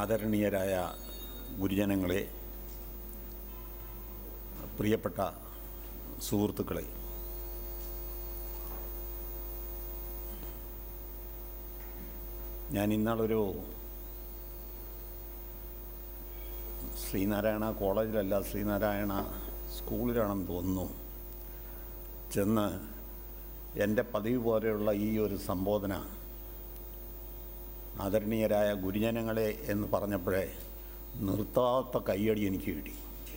ആദരണീയരായ ഗുരുജനങ്ങളെ പ്രിയപ്പെട്ട സുഹൃത്തുക്കളെ ഞാൻ ഇന്നാളൊരു ശ്രീനാരായണ കോളേജിലല്ല ശ്രീനാരായണ സ്കൂളിലാണെന്ന് തോന്നുന്നു ചെന്ന് എൻ്റെ പതിവ് പോലെയുള്ള ഈ ഒരു സംബോധന ആദരണീയരായ ഗുരുജനങ്ങളെ എന്ന് പറഞ്ഞപ്പോഴേ നിർത്താത്ത കയ്യടി എനിക്ക് കിട്ടി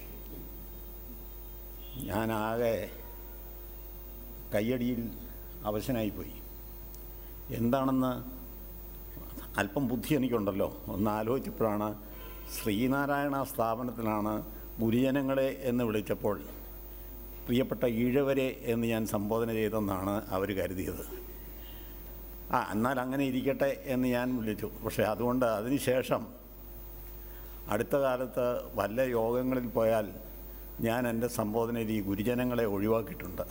ഞാനാകെ കയ്യടിയിൽ അവശനായിപ്പോയി എന്താണെന്ന് അല്പം ബുദ്ധി എനിക്കുണ്ടല്ലോ ഒന്ന് ആലോചിച്ചപ്പോഴാണ് ശ്രീനാരായണ സ്ഥാപനത്തിലാണ് ഗുരുജനങ്ങളെ എന്ന് വിളിച്ചപ്പോൾ പ്രിയപ്പെട്ട ഈഴവരെ എന്ന് ഞാൻ സംബോധന ചെയ്തെന്നാണ് അവർ കരുതിയത് ആ എന്നാൽ അങ്ങനെ ഇരിക്കട്ടെ എന്ന് ഞാൻ വിളിച്ചു പക്ഷേ അതുകൊണ്ട് അതിനുശേഷം അടുത്ത കാലത്ത് വല്ല യോഗങ്ങളിൽ പോയാൽ ഞാൻ എൻ്റെ സംബോധനയിൽ ഈ ഗുരുജനങ്ങളെ ഒഴിവാക്കിയിട്ടുണ്ട്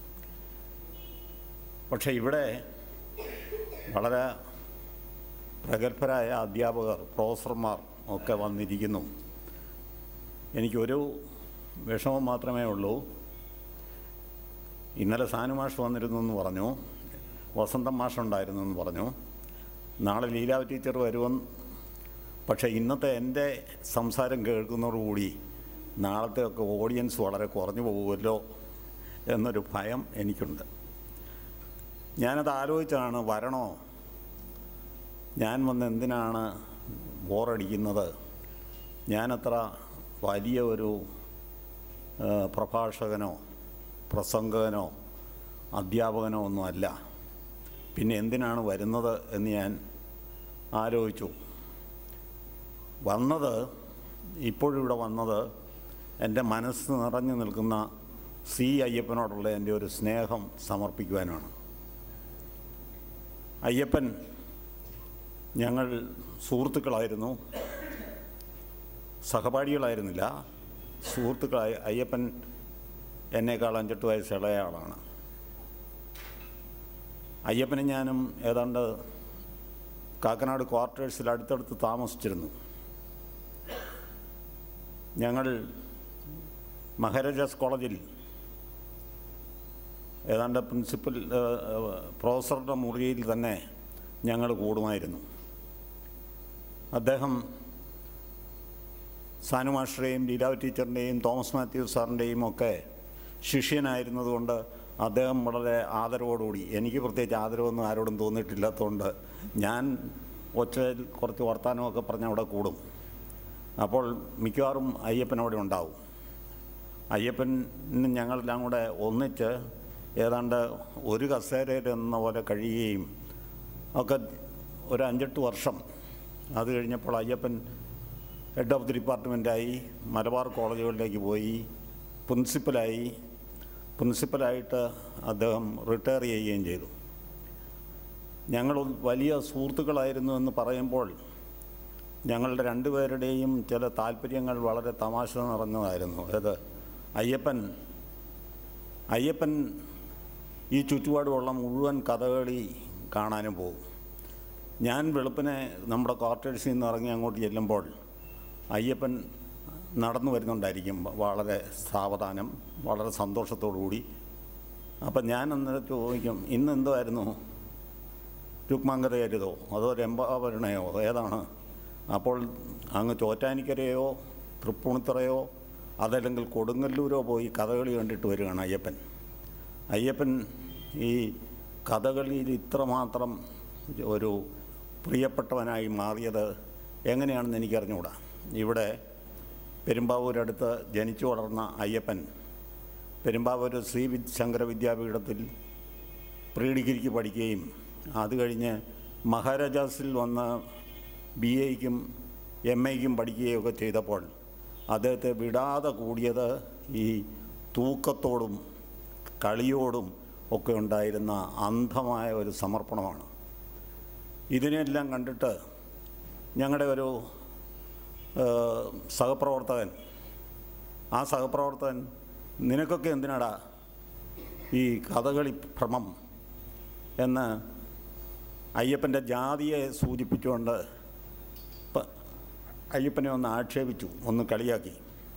പക്ഷേ ഇവിടെ വളരെ പ്രഗത്ഭരായ അധ്യാപകർ പ്രൊഫസർമാർ ഒക്കെ വന്നിരിക്കുന്നു എനിക്കൊരു വിഷമം മാത്രമേ ഉള്ളൂ ഇന്നലെ സാനുമാഷ് വന്നിരുന്നു എന്ന് പറഞ്ഞു വസന്തം മാഷ് ഉണ്ടായിരുന്നു എന്ന് പറഞ്ഞു നാളെ ലീലാവ് ടീച്ചർ വരുമെന്ന് പക്ഷേ ഇന്നത്തെ എൻ്റെ സംസാരം കേൾക്കുന്നതോടുകൂടി നാളത്തെ ഒക്കെ ഓഡിയൻസ് വളരെ കുറഞ്ഞു പോകുമല്ലോ എന്നൊരു ഭയം എനിക്കുണ്ട് ഞാനത് ആലോചിച്ചാണ് വരണോ ഞാൻ വന്ന് എന്തിനാണ് ബോറടിക്കുന്നത് ഞാനത്ര വലിയ ഒരു ആ, പ്രഭാഷകനോ പ്രസംഗകനോ അധ്യാപകനോ ഒന്നുമല്ല പിന്നെ എന്തിനാണ് വരുന്നത് എന്ന് ഞാൻ ആലോചിച്ചു വന്നത് ഇപ്പോഴിവിടെ വന്നത് എൻ്റെ മനസ്സ് നിറഞ്ഞു നിൽക്കുന്ന സി അയ്യപ്പനോടുള്ള എൻ്റെ ഒരു സ്നേഹം സമർപ്പിക്കുവാനാണ് അയ്യപ്പൻ ഞങ്ങൾ സുഹൃത്തുക്കളായിരുന്നു സഹപാഠികളായിരുന്നില്ല സുഹൃത്തുക്കളായി അയ്യപ്പൻ എന്നേക്കാൾ അഞ്ചെട്ട് വയസ്സ് ഇളയ ആളാണ് അയ്യപ്പനും ഞാനും ഏതാണ്ട് കാക്കനാട് ക്വാർട്ടേഴ്സിൽ അടുത്തടുത്ത് താമസിച്ചിരുന്നു ഞങ്ങൾ മഹാരാജാസ് കോളേജിൽ ഏതാണ്ട് പ്രിൻസിപ്പൽ ഏഹ്, ഏഹ്, പ്രൊഫസറുടെ മുറിയിൽ തന്നെ ഞങ്ങൾ കൂടുമായിരുന്നു അദ്ദേഹം സാനു മാസ്റ്ററുടെയും ലീലാവ് ടീച്ചറിൻ്റെയും തോമസ് മാത്യു സാറിൻ്റെയും ഒക്കെ ശിഷ്യനായിരുന്നതുകൊണ്ട് അദ്ദേഹം വളരെ ആദരവോടുകൂടി എനിക്ക് പ്രത്യേകിച്ച് ആദരവൊന്നും ആരോടും തോന്നിയിട്ടില്ലാത്തതുകൊണ്ട് ഞാൻ ഒച്ചയിൽ കുറച്ച് വർത്തമാനമൊക്കെ പറഞ്ഞ് അവിടെ കൂടും അപ്പോൾ മിക്കവാറും അയ്യപ്പൻ അവിടെ ഉണ്ടാവും അയ്യപ്പനും ഞങ്ങളെല്ലാം കൂടെ ഒന്നിച്ച് ഏതാണ്ട് ഒരു കസേരയിൽ എന്ന പോലെ കഴിയുകയും ഒക്കെ ഒരു അഞ്ചെട്ട് വർഷം അത് കഴിഞ്ഞപ്പോൾ അയ്യപ്പൻ ഹെഡ് ഓഫ് ദി ഡിപ്പാർട്ട്മെൻറ്റായി മലബാർ കോളേജുകളിലേക്ക് പോയി പ്രിൻസിപ്പലായി പ്രിൻസിപ്പലായിട്ട് അദ്ദേഹം റിട്ടയർ ചെയ്യുകയും ചെയ്തു ഞങ്ങൾ വലിയ സുഹൃത്തുക്കളായിരുന്നു എന്ന് പറയുമ്പോൾ ഞങ്ങളുടെ രണ്ടുപേരുടെയും ചില താല്പര്യങ്ങൾ വളരെ തമാശ നിറഞ്ഞതായിരുന്നു അത് അയ്യപ്പൻ അയ്യപ്പൻ ഈ ചുറ്റുപാടുമുള്ള മുഴുവൻ കഥകളി കാണാനും പോകും ഞാൻ വെളുപ്പിനെ നമ്മുടെ ക്വാർട്ടേഴ്സിൽ നിന്ന് ഇറങ്ങി അങ്ങോട്ട് ചെല്ലുമ്പോൾ അയ്യപ്പൻ നടന്നു വരുന്നുണ്ടായിരിക്കും വളരെ സാവധാനം വളരെ സന്തോഷത്തോടു കൂടി അപ്പം ഞാൻ അന്നേരം ചോദിക്കും ഇന്ന് എന്തായിരുന്നു രുക്മാങ്കതയരുതോ അതോ രംഭാവരണയോ ഏതാണ് അപ്പോൾ അങ്ങ് ചോറ്റാനിക്കരയോ തൃപ്പൂണിത്തറയോ അതല്ലെങ്കിൽ കൊടുങ്ങല്ലൂരോ പോയി കഥകളി കണ്ടിട്ട് വരികയാണ് അയ്യപ്പൻ അയ്യപ്പൻ ഈ കഥകളിയിൽ ഇത്രമാത്രം ഒരു പ്രിയപ്പെട്ടവനായി മാറിയത് എങ്ങനെയാണെന്ന് എനിക്കറിഞ്ഞുകൂടാ ഇവിടെ പെരുമ്പാവൂരടുത്ത് ജനിച്ചു വളർന്ന അയ്യപ്പൻ പെരുമ്പാവൂർ ശ്രീ വി ശങ്കര വിദ്യാപീഠത്തിൽ പ്രീ ഡിഗ്രിക്ക് പഠിക്കുകയും അത് കഴിഞ്ഞ് മഹാരാജാസിൽ വന്ന് ബി എക്കും എം എക്കും പഠിക്കുകയൊക്കെ ചെയ്തപ്പോൾ അദ്ദേഹത്തെ വിടാതെ കൂടിയത് ഈ തൂക്കത്തോടും കളിയോടും ഒക്കെ ഉണ്ടായിരുന്ന അന്ധമായ ഒരു സമർപ്പണമാണ് ഇതിനെല്ലാം കണ്ടിട്ട് ഞങ്ങളുടെ ഒരു ഏഹ്, സഹപ്രവർത്തകൻ ആ സഹപ്രവർത്തകൻ നിനക്കൊക്കെ എന്തിനാടാ ഈ കഥകളി ഭ്രമം എന്ന് അയ്യപ്പൻ്റെ ജാതിയെ സൂചിപ്പിച്ചുകൊണ്ട് പ- അയ്യപ്പനെ ഒന്ന് ആക്ഷേപിച്ചു ഒന്ന് കളിയാക്കി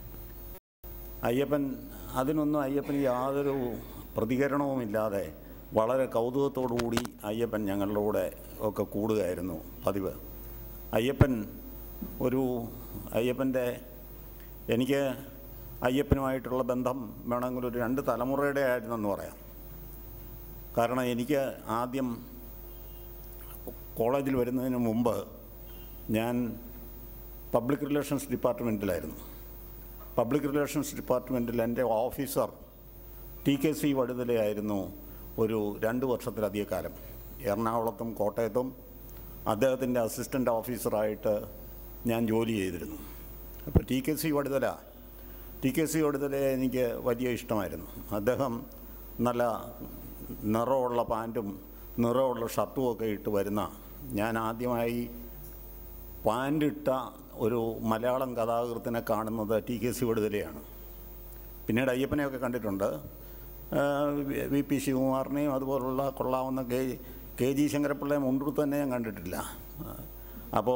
അയ്യപ്പൻ അതിനൊന്നും അയ്യപ്പന് യാതൊരു പ്രതികരണവുമില്ലാതെ വളരെ കൗതുകത്തോടുകൂടി അയ്യപ്പൻ ഞങ്ങളുടെ കൂടെ ഒക്കെ കൂടുകയായിരുന്നു പതിവ് അയ്യപ്പൻ ഒരു അയ്യപ്പൻ്റെ എനിക്ക് അയ്യപ്പനുമായിട്ടുള്ള ബന്ധം വേണമെങ്കിൽ ഒരു രണ്ട് തലമുറയുടെ ആയിരുന്നെന്ന് പറയാം കാരണം എനിക്ക് ആദ്യം കോളേജിൽ വരുന്നതിന് മുമ്പ് ഞാൻ പബ്ലിക് റിലേഷൻസ് ഡിപ്പാർട്ട്മെൻറ്റിലായിരുന്നു പബ്ലിക് റിലേഷൻസ് ഡിപ്പാർട്ട്മെൻറ്റിൽ എൻ്റെ ഓഫീസർ ടി കെ സി വടുതലയായിരുന്നു ഒരു രണ്ട് വർഷത്തിലധിക കാലം എറണാകുളത്തും കോട്ടയത്തും അദ്ദേഹത്തിൻ്റെ അസിസ്റ്റൻ്റ് ഓഫീസറായിട്ട് ഞാൻ ജോലി ചെയ്തിരുന്നു അപ്പോൾ T K C Vaduthala T K C വടുതലയെ എനിക്ക് വലിയ ഇഷ്ടമായിരുന്നു അദ്ദേഹം നല്ല നിറമുള്ള പാൻറ്റും നിറമുള്ള ഷർട്ടും ഒക്കെ ഇട്ട് വരുന്ന ഞാൻ ആദ്യമായി പാൻറ്റിട്ട ഒരു മലയാളം കഥാകൃത്തിനെ കാണുന്നത് ടി കെ സി വിടുതലയാണ് പിന്നീട് അയ്യപ്പനെയൊക്കെ കണ്ടിട്ടുണ്ട് ആ, വി- വി പി ശിവകുമാറിനെയും അതുപോലുള്ള കൊള്ളാവുന്ന കെ കെ ജി ശങ്കരപ്പിള്ളയെ മുൻകൂർ തന്നെ ഞാൻ കണ്ടിട്ടില്ല അപ്പോൾ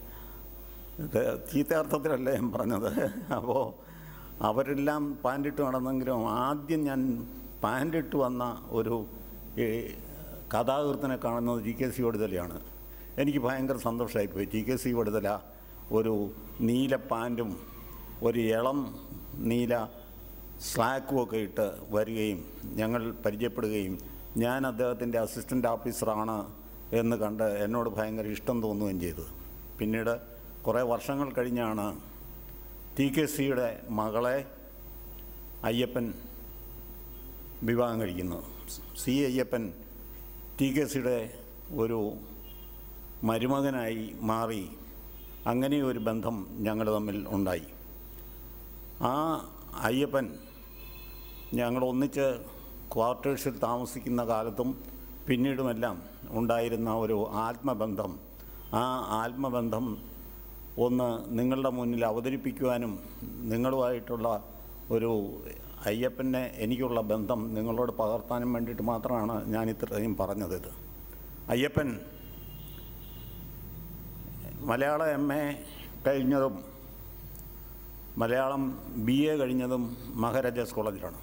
ഇത് ചീത്തയർത്ഥത്തിലല്ല ഞാൻ പറഞ്ഞത് അപ്പോൾ അവരെല്ലാം പാൻറ്റിട്ട് നടന്നെങ്കിലും ആദ്യം ഞാൻ പാൻറ്റിട്ട് വന്ന ഒരു ഈ, കഥാകൃത്തിനെ കാണുന്നത് ജി കെ സി വടുതലയാണ് എനിക്ക് ഭയങ്കര സന്തോഷമായിപ്പോയി ജി കെ സി വടുതല ഒരു നീല പാൻറ്റും ഒരു ഇളം നീല സ്ലാക്കും ഒക്കെ ഇട്ട് വരികയും ഞങ്ങൾ പരിചയപ്പെടുകയും ഞാൻ അദ്ദേഹത്തിൻ്റെ അസിസ്റ്റൻ്റ് ഓഫീസറാണ് എന്ന് കണ്ട് എന്നോട് ഭയങ്കര ഇഷ്ടം തോന്നുകയും ചെയ്തു പിന്നീട് കുറേ വർഷങ്ങൾ കഴിഞ്ഞാണ് ടി കെ സിയുടെ മകളെ അയ്യപ്പൻ വിവാഹം കഴിക്കുന്നത് സി അയ്യപ്പൻ ടി കെ സിയുടെ ഒരു മരുമകനായി മാറി അങ്ങനെ ഒരു ബന്ധം ഞങ്ങൾ തമ്മിൽ ഉണ്ടായി ആ അയ്യപ്പൻ ഞങ്ങൾ ഒന്നിച്ച് ക്വാർട്ടേഴ്സിൽ താമസിക്കുന്ന കാലത്തും പിന്നീടുമെല്ലാം ഉണ്ടായിരുന്ന ഒരു ആത്മബന്ധം ആ ആത്മബന്ധം ഒന്ന് നിങ്ങളുടെ മുന്നിൽ അവതരിപ്പിക്കുവാനും നിങ്ങളുമായിട്ടുള്ള ഒരു അയ്യപ്പനെ എനിക്കുള്ള ബന്ധം നിങ്ങളോട് പകർത്താനും വേണ്ടിയിട്ട് മാത്രമാണ് ഞാൻ ഇത്രയും പറഞ്ഞത് ഇത് അയ്യപ്പൻ മലയാള എം എ കഴിഞ്ഞതും മലയാളം ബി എ കഴിഞ്ഞതും മഹാരാജാസ് കോളേജിലാണ്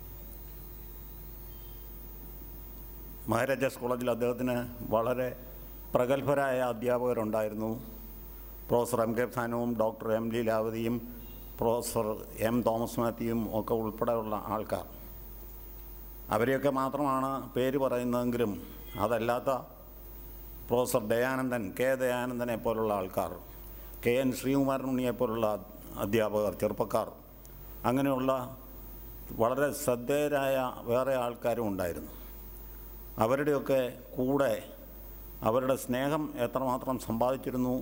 മഹാരാജാസ് കോളേജിൽ അദ്ദേഹത്തിന് വളരെ പ്രഗത്ഭരായ അധ്യാപകരുണ്ടായിരുന്നു പ്രൊഫസർ എം കെ ഫാനുവും ഡോക്ടർ എം ലീലാവതിയും പ്രൊഫസർ എം തോമസ് മാത്യുവും ഒക്കെ ഉൾപ്പെടെയുള്ള ആൾക്കാർ അവരെയൊക്കെ മാത്രമാണ് പേര് പറയുന്നതെങ്കിലും അതല്ലാത്ത പ്രൊഫസർ ദയാനന്ദൻ കെ ദയാനന്ദനെ പോലുള്ള ആൾക്കാർ കെ എൻ ശ്രീകുമാരൻ ഉണ്ണിയെ പോലുള്ള അധ്യാപകർ ചെറുപ്പക്കാർ അങ്ങനെയുള്ള വളരെ ശ്രദ്ധേയരായ വേറെ ആൾക്കാരും ഉണ്ടായിരുന്നു അവരുടെയൊക്കെ കൂടെ അവരുടെ സ്നേഹം എത്രമാത്രം സമ്പാദിച്ചിരുന്നു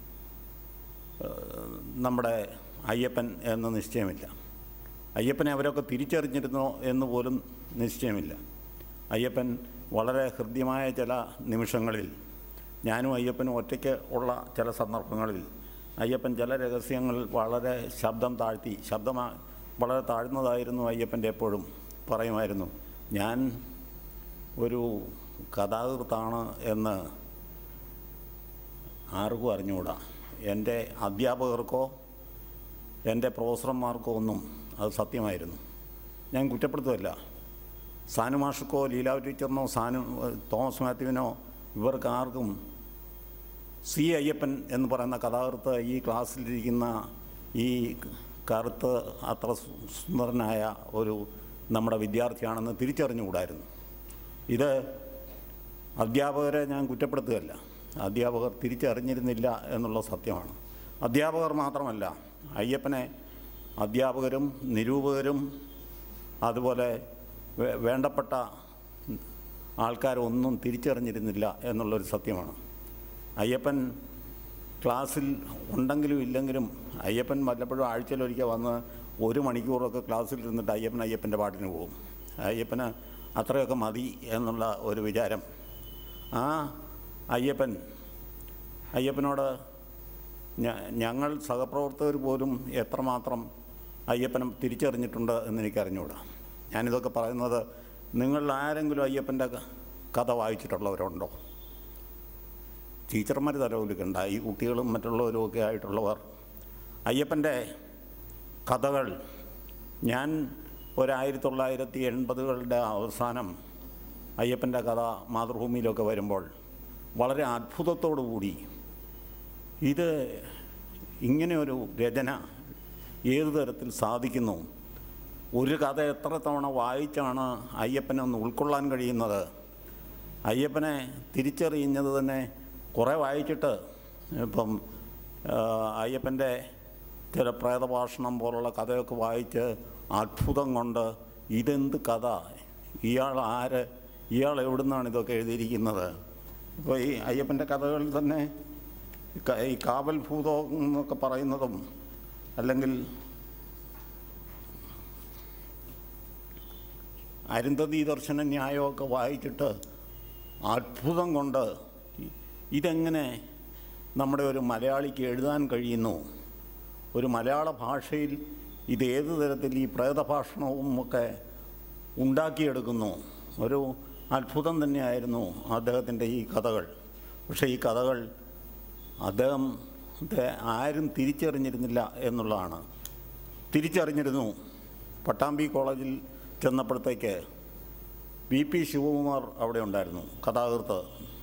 ഏഹ്, നമ്മുടെ അയ്യപ്പൻ എന്ന് നിശ്ചയമില്ല അയ്യപ്പനെ അവരൊക്കെ തിരിച്ചറിഞ്ഞിരുന്നോ എന്ന് പോലും നിശ്ചയമില്ല അയ്യപ്പൻ വളരെ ഹൃദ്യമായ ചില നിമിഷങ്ങളിൽ ഞാനും അയ്യപ്പനും ഒറ്റയ്ക്ക് ഉള്ള ചില സന്ദർഭങ്ങളിൽ അയ്യപ്പൻ ചില രഹസ്യങ്ങൾ വളരെ ശബ്ദം താഴ്ത്തി ശബ്ദമാ വളരെ താഴ്ന്നതായിരുന്നു അയ്യപ്പൻ്റെ എപ്പോഴും പറയുമായിരുന്നു ഞാൻ ഒരു കഥാകൃത്താണ് എന്ന് ആർക്കും അറിഞ്ഞുകൂടാ എൻ്റെ അധ്യാപകർക്കോ എൻ്റെ പ്രൊഫസർമാർക്കോ ഒന്നും അത് സത്യമായിരുന്നു ഞാൻ കുറ്റപ്പെടുത്തുകയല്ല സാനു മാഷക്കോ ലീലാവ് ടീച്ചറിനോ സാനു തോമസ് മാത്യുവിനോ ഇവർക്ക് ആർക്കും സി അയ്യപ്പൻ എന്ന് പറയുന്ന കഥാകൃത്ത് ഈ ക്ലാസ്സിലിരിക്കുന്ന ഈ കറുത്ത് അത്ര സു- സുന്ദരനായ ഒരു നമ്മുടെ വിദ്യാർത്ഥിയാണെന്ന് തിരിച്ചറിഞ്ഞുകൂടായിരുന്നു ഇത് അധ്യാപകരെ ഞാൻ കുറ്റപ്പെടുത്തുകയല്ല അധ്യാപകർ തിരിച്ചറിഞ്ഞിരുന്നില്ല എന്നുള്ള സത്യമാണ് അധ്യാപകർ മാത്രമല്ല അയ്യപ്പനെ അധ്യാപകരും നിരൂപകരും അതുപോലെ വേ- വേണ്ടപ്പെട്ട ആൾക്കാരൊന്നും തിരിച്ചറിഞ്ഞിരുന്നില്ല എന്നുള്ളൊരു സത്യമാണ് അയ്യപ്പൻ ക്ലാസ്സിൽ ഉണ്ടെങ്കിലും ഇല്ലെങ്കിലും അയ്യപ്പൻ വല്ലപ്പോഴും ആഴ്ചയിലൊരിക്കൽ വന്ന് ഒരു മണിക്കൂറൊക്കെ ക്ലാസ്സിൽ ഇരുന്നിട്ട് അയ്യപ്പൻ അയ്യപ്പൻ്റെ പാട്ടിന് പോകും അയ്യപ്പന് അത്രയൊക്കെ മതി എന്നുള്ള ഒരു വിചാരം ആ അയ്യപ്പൻ അയ്യപ്പനോട് ഞ- ഞങ്ങൾ സഹപ്രവർത്തകർ പോലും എത്രമാത്രം അയ്യപ്പനെ തിരിച്ചറിഞ്ഞിട്ടുണ്ട് എന്ന് എനിക്കറിഞ്ഞുകൂടാ ഞാനിതൊക്കെ പറയുന്നത് നിങ്ങൾ ആരെങ്കിലും അയ്യപ്പൻ്റെ ക- കഥ വായിച്ചിട്ടുള്ളവരുണ്ടോ ടീച്ചർമാർ തലവലിക്കണ്ട ഈ കുട്ടികളും മറ്റുള്ളവരും ഒക്കെ ആയിട്ടുള്ളവർ അയ്യപ്പൻ്റെ കഥകൾ ഞാൻ ഒരായിരത്തി തൊള്ളായിരത്തി എൺപതുകളുടെ അവസാനം അയ്യപ്പൻ്റെ കഥ മാതൃഭൂമിയിലൊക്കെ വരുമ്പോൾ വളരെ അത്ഭുതത്തോടു കൂടി ഇത് ഇങ്ങനെ ഒരു രചന ഏതു തരത്തിൽ സാധിക്കുന്നു ഒരു കഥ എത്ര തവണ വായിച്ചാണ് അയ്യപ്പനെ ഒന്ന് ഉൾക്കൊള്ളാൻ കഴിയുന്നത് അയ്യപ്പനെ തിരിച്ചറിയുന്നത് തന്നെ കുറേ വായിച്ചിട്ട് ഇപ്പം ആ, അയ്യപ്പൻ്റെ ചില പ്രേതഭാഷണം പോലുള്ള കഥയൊക്കെ വായിച്ച് അത്ഭുതം കൊണ്ട് ഇതെന്ത് കഥ ഇയാൾ ആര് ഇയാൾ എവിടുന്നാണ് ഇതൊക്കെ എഴുതിയിരിക്കുന്നത് ഇപ്പോൾ ഈ അയ്യപ്പൻ്റെ കഥകളിൽ തന്നെ ക- ഈ കാവൽ ഭൂതം എന്നൊക്കെ പറയുന്നതും അല്ലെങ്കിൽ അരുന്ധതി ദർശന ന്യായമൊക്കെ വായിച്ചിട്ട് അത്ഭുതം കൊണ്ട് ഇ- ഇതെങ്ങനെ നമ്മുടെ ഒരു മലയാളിക്ക് എഴുതാൻ കഴിയുന്നു ഒരു മലയാള ഭാഷയിൽ ഇത് ഏത് തരത്തിൽ ഈ പ്രേതഭാഷണവും ഒക്കെ ഉണ്ടാക്കിയെടുക്കുന്നു ഒരു അത്ഭുതം തന്നെയായിരുന്നു അദ്ദേഹത്തിൻ്റെ ഈ കഥകൾ പക്ഷേ ഈ കഥകൾ അദ്ദേഹത്തെ ആരും തിരിച്ചറിഞ്ഞിരുന്നില്ല എന്നുള്ളതാണ് തിരിച്ചറിഞ്ഞിരുന്നു പട്ടാമ്പി കോളേജിൽ ചെന്നപ്പോഴത്തേക്ക് വി പി ശിവകുമാർ അവിടെ ഉണ്ടായിരുന്നു കഥാകൃത്ത്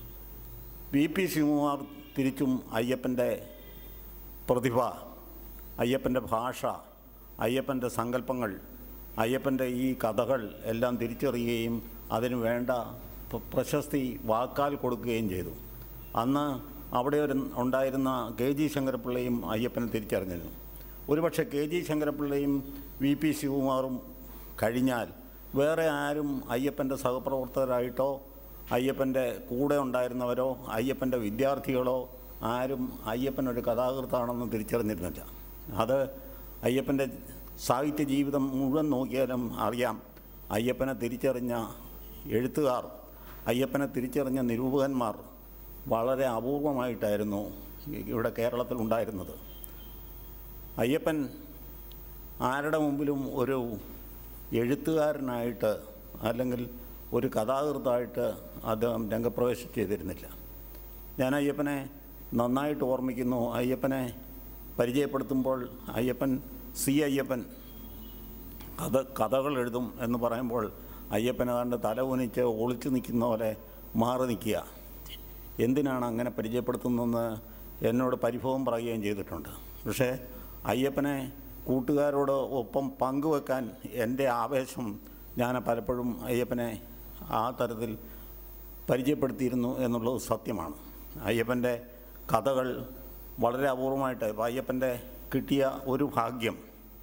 വി പി ശിവകുമാർ തിരിച്ചും അയ്യപ്പൻ്റെ പ്രതിഭ അയ്യപ്പൻ്റെ ഭാഷ അയ്യപ്പൻ്റെ സങ്കല്പങ്ങൾ അയ്യപ്പൻ്റെ ഈ കഥകൾ എല്ലാം തിരിച്ചറിയുകയും അതിന് വേണ്ട പ്ര- പ്രശസ്തി വാക്കാൽ കൊടുക്കുകയും ചെയ്തു അന്ന് അവിടെ ഒരു ഉണ്ടായിരുന്ന കെ ജി ശങ്കരപ്പിള്ളയും അയ്യപ്പനെ തിരിച്ചറിഞ്ഞിരുന്നു ഒരുപക്ഷെ കെ ജി ശങ്കരപ്പിള്ളയും വി പി ശിവകുമാറും കഴിഞ്ഞാൽ വേറെ ആരും അയ്യപ്പൻ്റെ സഹപ്രവർത്തകരായിട്ടോ അയ്യപ്പൻ്റെ കൂടെ ഉണ്ടായിരുന്നവരോ അയ്യപ്പൻ്റെ വിദ്യാർത്ഥികളോ ആരും അയ്യപ്പൻ ഒരു കഥാകൃത്താണെന്ന് തിരിച്ചറിഞ്ഞിരുന്നില്ല അത് അയ്യപ്പൻ്റെ സാഹിത്യ ജീവിതം മുഴുവൻ നോക്കിയാലും അറിയാം അയ്യപ്പനെ തിരിച്ചറിഞ്ഞ എഴുത്തുകാർ അയ്യപ്പനെ തിരിച്ചറിഞ്ഞ നിരൂപകന്മാർ വളരെ അപൂർവമായിട്ടായിരുന്നു ഇവിടെ കേരളത്തിൽ ഉണ്ടായിരുന്നത് അയ്യപ്പൻ ആരുടെ മുമ്പിലും ഒരു എഴുത്തുകാരനായിട്ട് അല്ലെങ്കിൽ ഒരു കഥാകൃത്തായിട്ട് അദ്ദേഹം രംഗപ്രവേശം ചെയ്തിരുന്നില്ല ഞാൻ അയ്യപ്പനെ നന്നായിട്ട് ഓർമ്മിക്കുന്നു അയ്യപ്പനെ പരിചയപ്പെടുത്തുമ്പോൾ അയ്യപ്പൻ സി അയ്യപ്പൻ കഥ കഥകൾ എഴുതും എന്ന് പറയുമ്പോൾ അയ്യപ്പൻ ഏതാണ്ട് തല കുനിച്ച് ഒളിച്ചു നിൽക്കുന്ന പോലെ മാറി നിൽക്കുക എന്തിനാണ് അങ്ങനെ പരിചയപ്പെടുത്തുന്നതെന്ന് എന്നോട് പരിഭവം പറയുകയും ചെയ്തിട്ടുണ്ട് പക്ഷേ അയ്യപ്പനെ കൂട്ടുകാരോട് ഒപ്പം പങ്കുവെക്കാൻ എൻ്റെ ആവേശം ഞാൻ പലപ്പോഴും അയ്യപ്പനെ ആ തരത്തിൽ പരിചയപ്പെടുത്തിയിരുന്നു എന്നുള്ളത് സത്യമാണ് അയ്യപ്പൻ്റെ കഥകൾ വളരെ അപൂർവമായിട്ട് ഇപ്പോൾ അയ്യപ്പൻ്റെ കിട്ടിയ ഒരു ഭാഗ്യം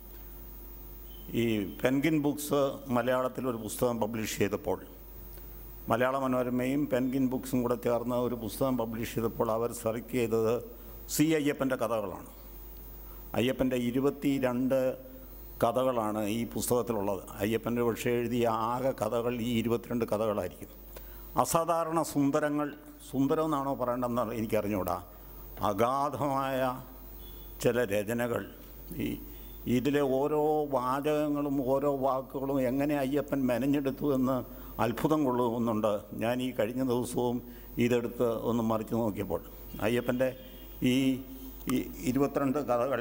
ഈ പെൻഗിൻ ബുക്സ് മലയാളത്തിൽ ഒരു പുസ്തകം പബ്ലിഷ് ചെയ്തപ്പോൾ മലയാള മനോരമയും പെൻഗിൻ ബുക്സും കൂടെ ചേർന്ന് ഒരു പുസ്തകം പബ്ലിഷ് ചെയ്തപ്പോൾ അവർ സെലക്ട് ചെയ്തത് സി അയ്യപ്പൻ്റെ കഥകളാണ് അയ്യപ്പൻ്റെ ഇരുപത്തി രണ്ട് കഥകളാണ് ഈ പുസ്തകത്തിലുള്ളത് അയ്യപ്പൻ്റെ പക്ഷേ എഴുതിയ ആകെ കഥകൾ ഈ ഇരുപത്തിരണ്ട് കഥകളായിരിക്കും അസാധാരണ സുന്ദരങ്ങൾ സുന്ദരം എന്നാണോ പറയേണ്ടതെന്ന് എനിക്കറിഞ്ഞൂടാ അഗാധമായ ചില രചനകൾ ഈ ഇതിലെ ഓരോ വാചകങ്ങളും ഓരോ വാക്കുകളും എങ്ങനെ അയ്യപ്പൻ മെനഞ്ഞെടുത്തു എന്ന് അത്ഭുതം കൊള്ളുന്നുണ്ട് ഞാൻ ഈ കഴിഞ്ഞ ദിവസവും ഇതെടുത്ത് ഒന്ന് മറിച്ച് നോക്കിയപ്പോൾ അയ്യപ്പൻ്റെ ഈ ഈ ഇരുപത്തിരണ്ട് കഥകൾ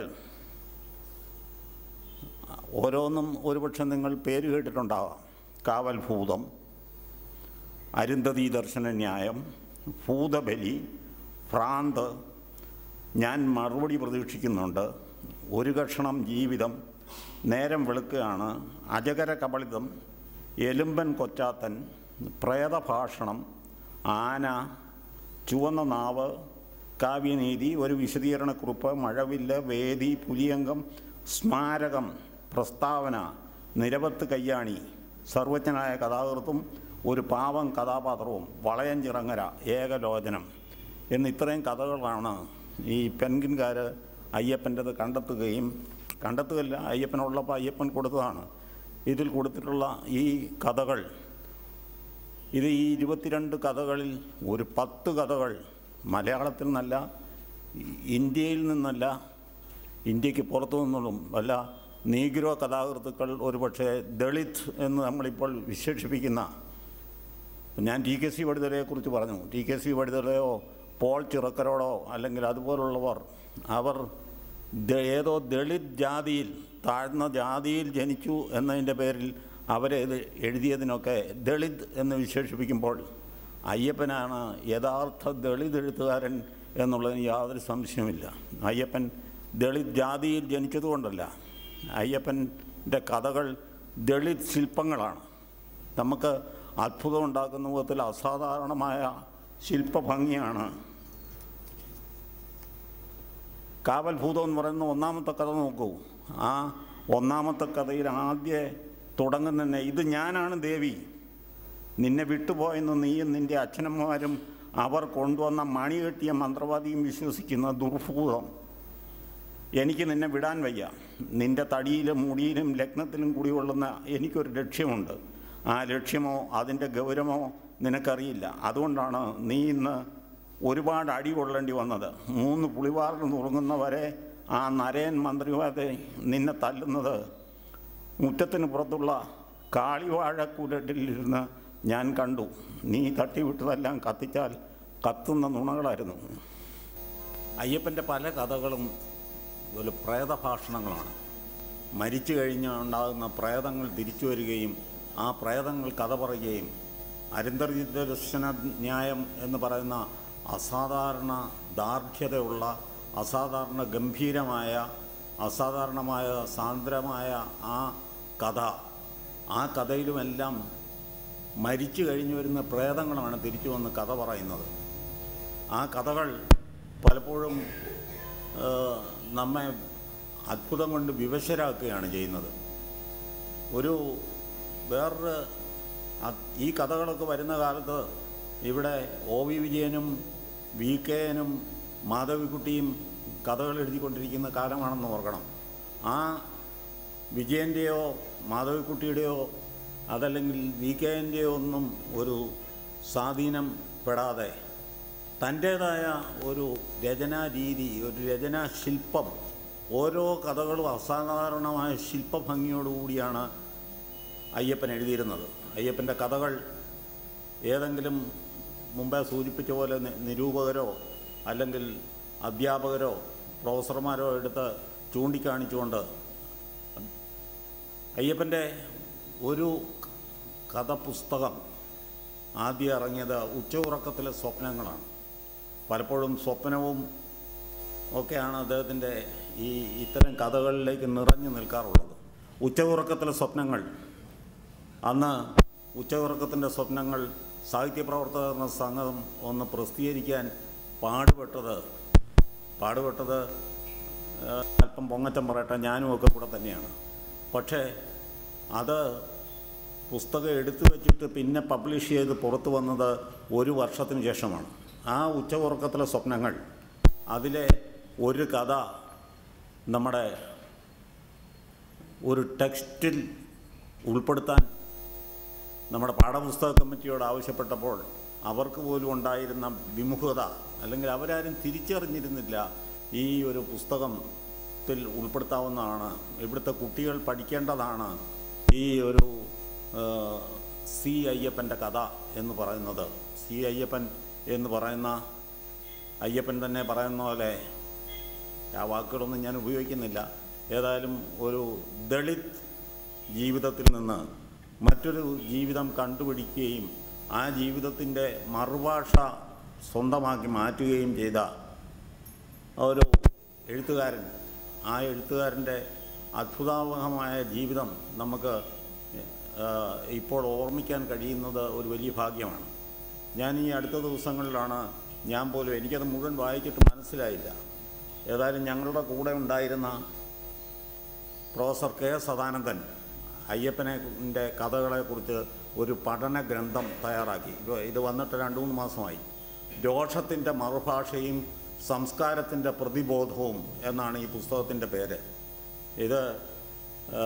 ഓരോന്നും ഒരുപക്ഷെ നിങ്ങൾ പേര് കേട്ടിട്ടുണ്ടാവാം കാവൽ ഭൂതം അരുന്ധതി ദർശന ന്യായം ഭൂതബലി ഭ്രാന്ത് ഞാൻ മറുപടി പ്രതീക്ഷിക്കുന്നുണ്ട് ഒരു കഷണം ജീവിതം നേരം വെളുക്കുകയാണ് അജകര കബളിതം എലുമ്പൻ കൊച്ചാത്തൻ പ്രേതഭാഷണം ആന ചുവന്ന നാവ് കാവ്യനീതി ഒരു വിശദീകരണക്കുറിപ്പ് മഴവില്ല് വേദി പുലിയംഗം സ്മാരകം പ്രസ്താവന നിരവത്ത് കയ്യാണി സർവജ്ഞനായ കഥാകൃത്തും ഒരു പാവം കഥാപാത്രവും വളയഞ്ചിറങ്ങര ഏകലോചനം എന്ന് ഇത്രയും കഥകളാണ് ഈ പെൻഗിൻകാർ അയ്യപ്പൻ്റെത് കണ്ടെത്തുകയും കണ്ടെത്തുകയല്ല അയ്യപ്പനുള്ളപ്പോൾ അയ്യപ്പൻ കൊടുത്തതാണ് ഇതിൽ കൊടുത്തിട്ടുള്ള ഈ കഥകൾ ഇത് ഈ ഇരുപത്തിരണ്ട് കഥകളിൽ ഒരു പത്ത് കഥകൾ മലയാളത്തിൽ നിന്നല്ല ഇന്ത്യയിൽ നിന്നല്ല ഇന്ത്യക്ക് പുറത്തു നിന്നും അല്ല നീഗ്രോ കഥാകൃത്തുക്കൾ ഒരുപക്ഷെ ദളിത് എന്ന് നമ്മളിപ്പോൾ വിശേഷിപ്പിക്കുന്ന ഞാൻ ടി കെ സി വടുതലയെക്കുറിച്ച് പറഞ്ഞു ടി കെ സി വടുതലയോ പോൾ ചിറക്കരോടോ അല്ലെങ്കിൽ അതുപോലുള്ളവർ അവർ ദ- ഏതോ ദളിത് ജാതിയിൽ താഴ്ന്ന ജാതിയിൽ ജനിച്ചു എന്നതിൻ്റെ പേരിൽ അവരെ ഇത് എഴുതിയതിനൊക്കെ ദളിത് എന്ന് വിശേഷിപ്പിക്കുമ്പോൾ അയ്യപ്പനാണ് യഥാർത്ഥ ദളിത് എഴുത്തുകാരൻ എന്നുള്ളതിന് യാതൊരു സംശയമില്ല അയ്യപ്പൻ ദളിത് ജാതിയിൽ ജനിച്ചതുകൊണ്ടല്ല അയ്യപ്പൻ്റെ കഥകൾ ദളിത് ശില്പങ്ങളാണ് നമുക്ക് അത്ഭുതം ഉണ്ടാക്കുന്ന വിധത്തിൽ അസാധാരണമായ ശില്പഭംഗിയാണ് കാവൽ ഭൂതം എന്ന് പറയുന്ന ഒന്നാമത്തെ കഥ നോക്കൂ ആ ഒന്നാമത്തെ കഥയിൽ ആദ്യ തുടങ്ങുന്ന തന്നെ ഇത് ഞാനാണ് ദേവി നിന്നെ വിട്ടുപോയെന്ന് നീയും നിൻ്റെ അച്ഛനമ്മമാരും അവർ കൊണ്ടുവന്ന മണി കെട്ടിയ മന്ത്രവാദിയും വിശ്വസിക്കുന്ന ദുർഭൂതം എനിക്ക് നിന്നെ വിടാൻ വയ്യ നിൻ്റെ തടിയിലും മുടിയിലും ലഗ്നത്തിലും കുടികൊള്ളുന്ന എനിക്കൊരു ലക്ഷ്യമുണ്ട് ആ ലക്ഷ്യമോ അതിൻ്റെ ഗൗരവമോ നിനക്കറിയില്ല അതുകൊണ്ടാണ് നീ ഇന്ന് ഒരുപാട് അടി കൊള്ളേണ്ടി വന്നത് മൂന്ന് പുളിവാറിൽ നുറുങ്ങുന്നവരെ ആ നരയൻ മന്ത്രിവാദെ നിന്നെ തല്ലുന്നത് മുറ്റത്തിന് പുറത്തുള്ള കാളിവാഴക്കൂരട്ടിലിരുന്ന് ഞാൻ കണ്ടു നീ തട്ടിവിട്ടതെല്ലാം കത്തിച്ചാൽ കത്തുന്ന നുണകളായിരുന്നു അയ്യപ്പൻ്റെ പല കഥകളും ഒരു പ്രേതഭാഷണങ്ങളാണ് മരിച്ചു കഴിഞ്ഞാൽ ഉണ്ടാകുന്ന പ്രേതങ്ങൾ തിരിച്ചു വരികയും ആ പ്രേതങ്ങൾ കഥ പറയുകയും അരിന്തർജി ദർശന ന്യായം എന്ന് പറയുന്ന അസാധാരണ ദാർഢ്യതയുള്ള അസാധാരണ ഗംഭീരമായ അസാധാരണമായ സാന്ദ്രമായ ആ കഥ ആ കഥയിലുമെല്ലാം മരിച്ചു കഴിഞ്ഞു വരുന്ന പ്രേതങ്ങളാണ് തിരിച്ചു വന്ന് കഥ പറയുന്നത് ആ കഥകൾ പലപ്പോഴും ആ, നമ്മെ അത്ഭുതം കൊണ്ട് വിവശരാക്കുകയാണ് ചെയ്യുന്നത് ഒരു വേറൊരു അത് ഈ കഥകളൊക്കെ വരുന്ന കാലത്ത് ഇവിടെ ഒ വി വിജയനും വി കെ എനും മാധവിക്കുട്ടിയും കഥകൾ എഴുതിക്കൊണ്ടിരിക്കുന്ന കാലമാണെന്ന് ഓർക്കണം ആ വിജയൻ്റെയോ മാധവിക്കുട്ടിയുടെയോ അതല്ലെങ്കിൽ വി കെ എൻ്റെയോ ഒന്നും ഒരു സ്വാധീനം പെടാതെ തൻ്റേതായ ഒരു രചനാ രീതി ഒരു രചനാ ശില്പം ഓരോ കഥകളും അസാധാരണമായ ശില്പഭംഗിയോടുകൂടിയാണ് അയ്യപ്പൻ എഴുതിയിരുന്നത് അയ്യപ്പൻ്റെ കഥകൾ ഏതെങ്കിലും മുമ്പേ സൂചിപ്പിച്ച പോലെ നി- നിരൂപകരോ അല്ലെങ്കിൽ അധ്യാപകരോ പ്രൊഫസർമാരോ എടുത്ത് ചൂണ്ടിക്കാണിച്ചുകൊണ്ട് അയ്യപ്പൻ്റെ ഒരു കഥ പുസ്തകം ആദ്യം ഇറങ്ങിയത് ഉച്ചയുറക്കത്തിലെ സ്വപ്നങ്ങളാണ് പലപ്പോഴും സ്വപ്നവും ഒക്കെയാണ് അദ്ദേഹത്തിൻ്റെ ഈ ഇത്തരം കഥകളിലേക്ക് നിറഞ്ഞു നിൽക്കാറുള്ളത് ഉച്ചയുറക്കത്തിലെ സ്വപ്നങ്ങൾ അന്ന് ഉച്ചയുറക്കത്തിൻ്റെ സ്വപ്നങ്ങൾ സാഹിത്യപ്രവർത്തകർ എന്ന സംഘം ഒന്ന് പ്രസിദ്ധീകരിക്കാൻ പാടുപെട്ടത് പാടുപെട്ടത് ആ, അല്പം പൊങ്ങച്ചം പറയട്ടെ ഞാനും ഒക്കെ കൂടെ തന്നെയാണ് പക്ഷേ അത് പുസ്തകം എടുത്തു വച്ചിട്ട് പിന്നെ പബ്ലിഷ് ചെയ്ത് പുറത്തു വന്നത് ഒരു വർഷത്തിന് ശേഷമാണ് ആ ഉച്ചയുറക്കത്തിലെ സ്വപ്നങ്ങൾ അതിലെ ഒരു കഥ നമ്മുടെ ഒരു ടെക്സ്റ്റിൽ ഉൾപ്പെടുത്താൻ നമ്മുടെ പാഠപുസ്തക കമ്മിറ്റിയോട് ആവശ്യപ്പെട്ടപ്പോൾ അവർക്ക് പോലും ഉണ്ടായിരുന്ന വിമുഖത അല്ലെങ്കിൽ അവരാരും തിരിച്ചറിഞ്ഞിരുന്നില്ല ഈ ഒരു പുസ്തകത്തിൽ ഉൾപ്പെടുത്താവുന്നതാണ് ഇവിടുത്തെ കുട്ടികൾ പഠിക്കേണ്ടതാണ് ഈ ഒരു ആ, സി അയ്യപ്പൻ്റെ കഥ എന്ന് പറയുന്നത് സി അയ്യപ്പൻ എന്ന് പറയുന്ന അയ്യപ്പൻ തന്നെ പറയുന്ന പോലെ ആ വാക്കുകളൊന്നും ഞാൻ ഉപയോഗിക്കുന്നില്ല ഏതായാലും ഒരു ദളിത് ജീവിതത്തിൽ നിന്ന് മറ്റൊരു ജീവിതം കണ്ടുപിടിക്കുകയും ആ ജീവിതത്തിൻ്റെ മറുഭാഷ സ്വന്തമാക്കി മാറ്റുകയും ചെയ്ത ഒരു എഴുത്തുകാരൻ ആ എഴുത്തുകാരൻ്റെ അത്ഭുതാവഹമായ ജീവിതം നമുക്ക് ആ, ഇപ്പോൾ ഓർമ്മിക്കാൻ കഴിയുന്നത് ഒരു വലിയ ഭാഗ്യമാണ് ഞാൻ ഈ അടുത്ത ദിവസങ്ങളിലാണ് ഞാൻ പോലും എനിക്കത് മുഴുവൻ വായിച്ചിട്ട് മനസ്സിലായില്ല ഏതായാലും ഞങ്ങളുടെ കൂടെ ഉണ്ടായിരുന്ന പ്രൊഫസർ കെ സദാനന്ദൻ അയ്യപ്പനെ ൻ്റെ കഥകളെക്കുറിച്ച് ഒരു പഠന ഗ്രന്ഥം തയ്യാറാക്കി ഇത് ഇത് വന്നിട്ട് രണ്ട് മൂന്ന് മാസമായി രോഷത്തിൻ്റെ മറുഭാഷയും സംസ്കാരത്തിൻ്റെ പ്രതിബോധവും എന്നാണ് ഈ പുസ്തകത്തിൻ്റെ പേര് ഇത് ആ,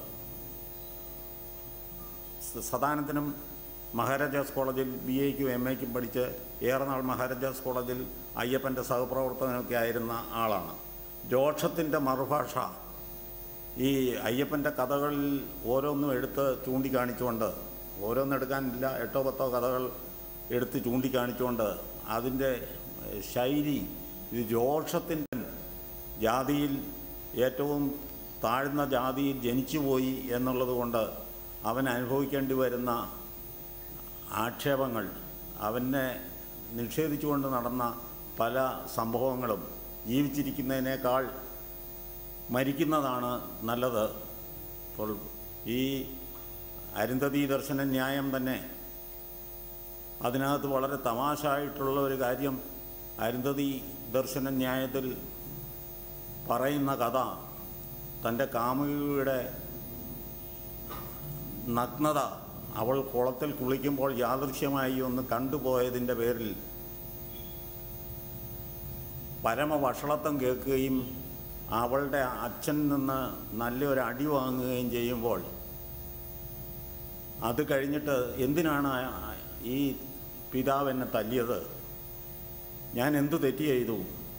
സ- സദാനന്ദനും മഹാരാജാസ് കോളേജിൽ ബി എക്കും എം എക്കും പഠിച്ച് ഏറെ നാൾ മഹാരാജാസ് കോളേജിൽ അയ്യപ്പൻ്റെ സഹപ്രവർത്തകനൊക്കെ ആയിരുന്ന ആളാണ് രോഷത്തിൻ്റെ മറുഭാഷ ഈ അയ്യപ്പൻ്റെ കഥകളിൽ ഓരോന്നും എടുത്ത് ചൂണ്ടിക്കാണിച്ചുകൊണ്ട് ഓരോന്നും എടുക്കാനില്ല എട്ടോ പത്തോ കഥകൾ എടുത്ത് ചൂണ്ടിക്കാണിച്ചുകൊണ്ട് അതിൻ്റെ ഏഹ്, ശൈലി ഇത് രോഷത്തിൻ്റെ ജാതിയിൽ ഏറ്റവും താഴ്ന്ന ജാതിയിൽ ജനിച്ചുപോയി എന്നുള്ളത് കൊണ്ട് അവൻ അനുഭവിക്കേണ്ടി വരുന്ന ആക്ഷേപങ്ങൾ അവനെ നിഷേധിച്ചുകൊണ്ട് നടന്ന പല സംഭവങ്ങളും ജീവിച്ചിരിക്കുന്നതിനേക്കാൾ മരിക്കുന്നതാണ് നല്ലത് അപ്പോൾ ഈ അരുന്ധതി ദർശന ന്യായം തന്നെ അതിനകത്ത് വളരെ തമാശായിട്ടുള്ള ഒരു കാര്യം അരുന്ധതി ദർശന ന്യായത്തിൽ പറയുന്ന കഥ തൻ്റെ കാമുകിയുടെ നഗ്നത അവൾ കുളത്തിൽ കുളിക്കുമ്പോൾ യാദൃശ്യമായി ഒന്ന് കണ്ടുപോയതിൻ്റെ പേരിൽ പരമവഷളത്വം കേൾക്കുകയും അവളുടെ അച്ഛൻ നിന്ന് നല്ലൊരു അടി വാങ്ങുകയും ചെയ്യുമ്പോൾ അത് കഴിഞ്ഞിട്ട് എന്തിനാണ് ആ- ഈ പിതാവ് എന്നെ തല്ലിയത് ഞാൻ എന്തു തെറ്റ് ചെയ്തു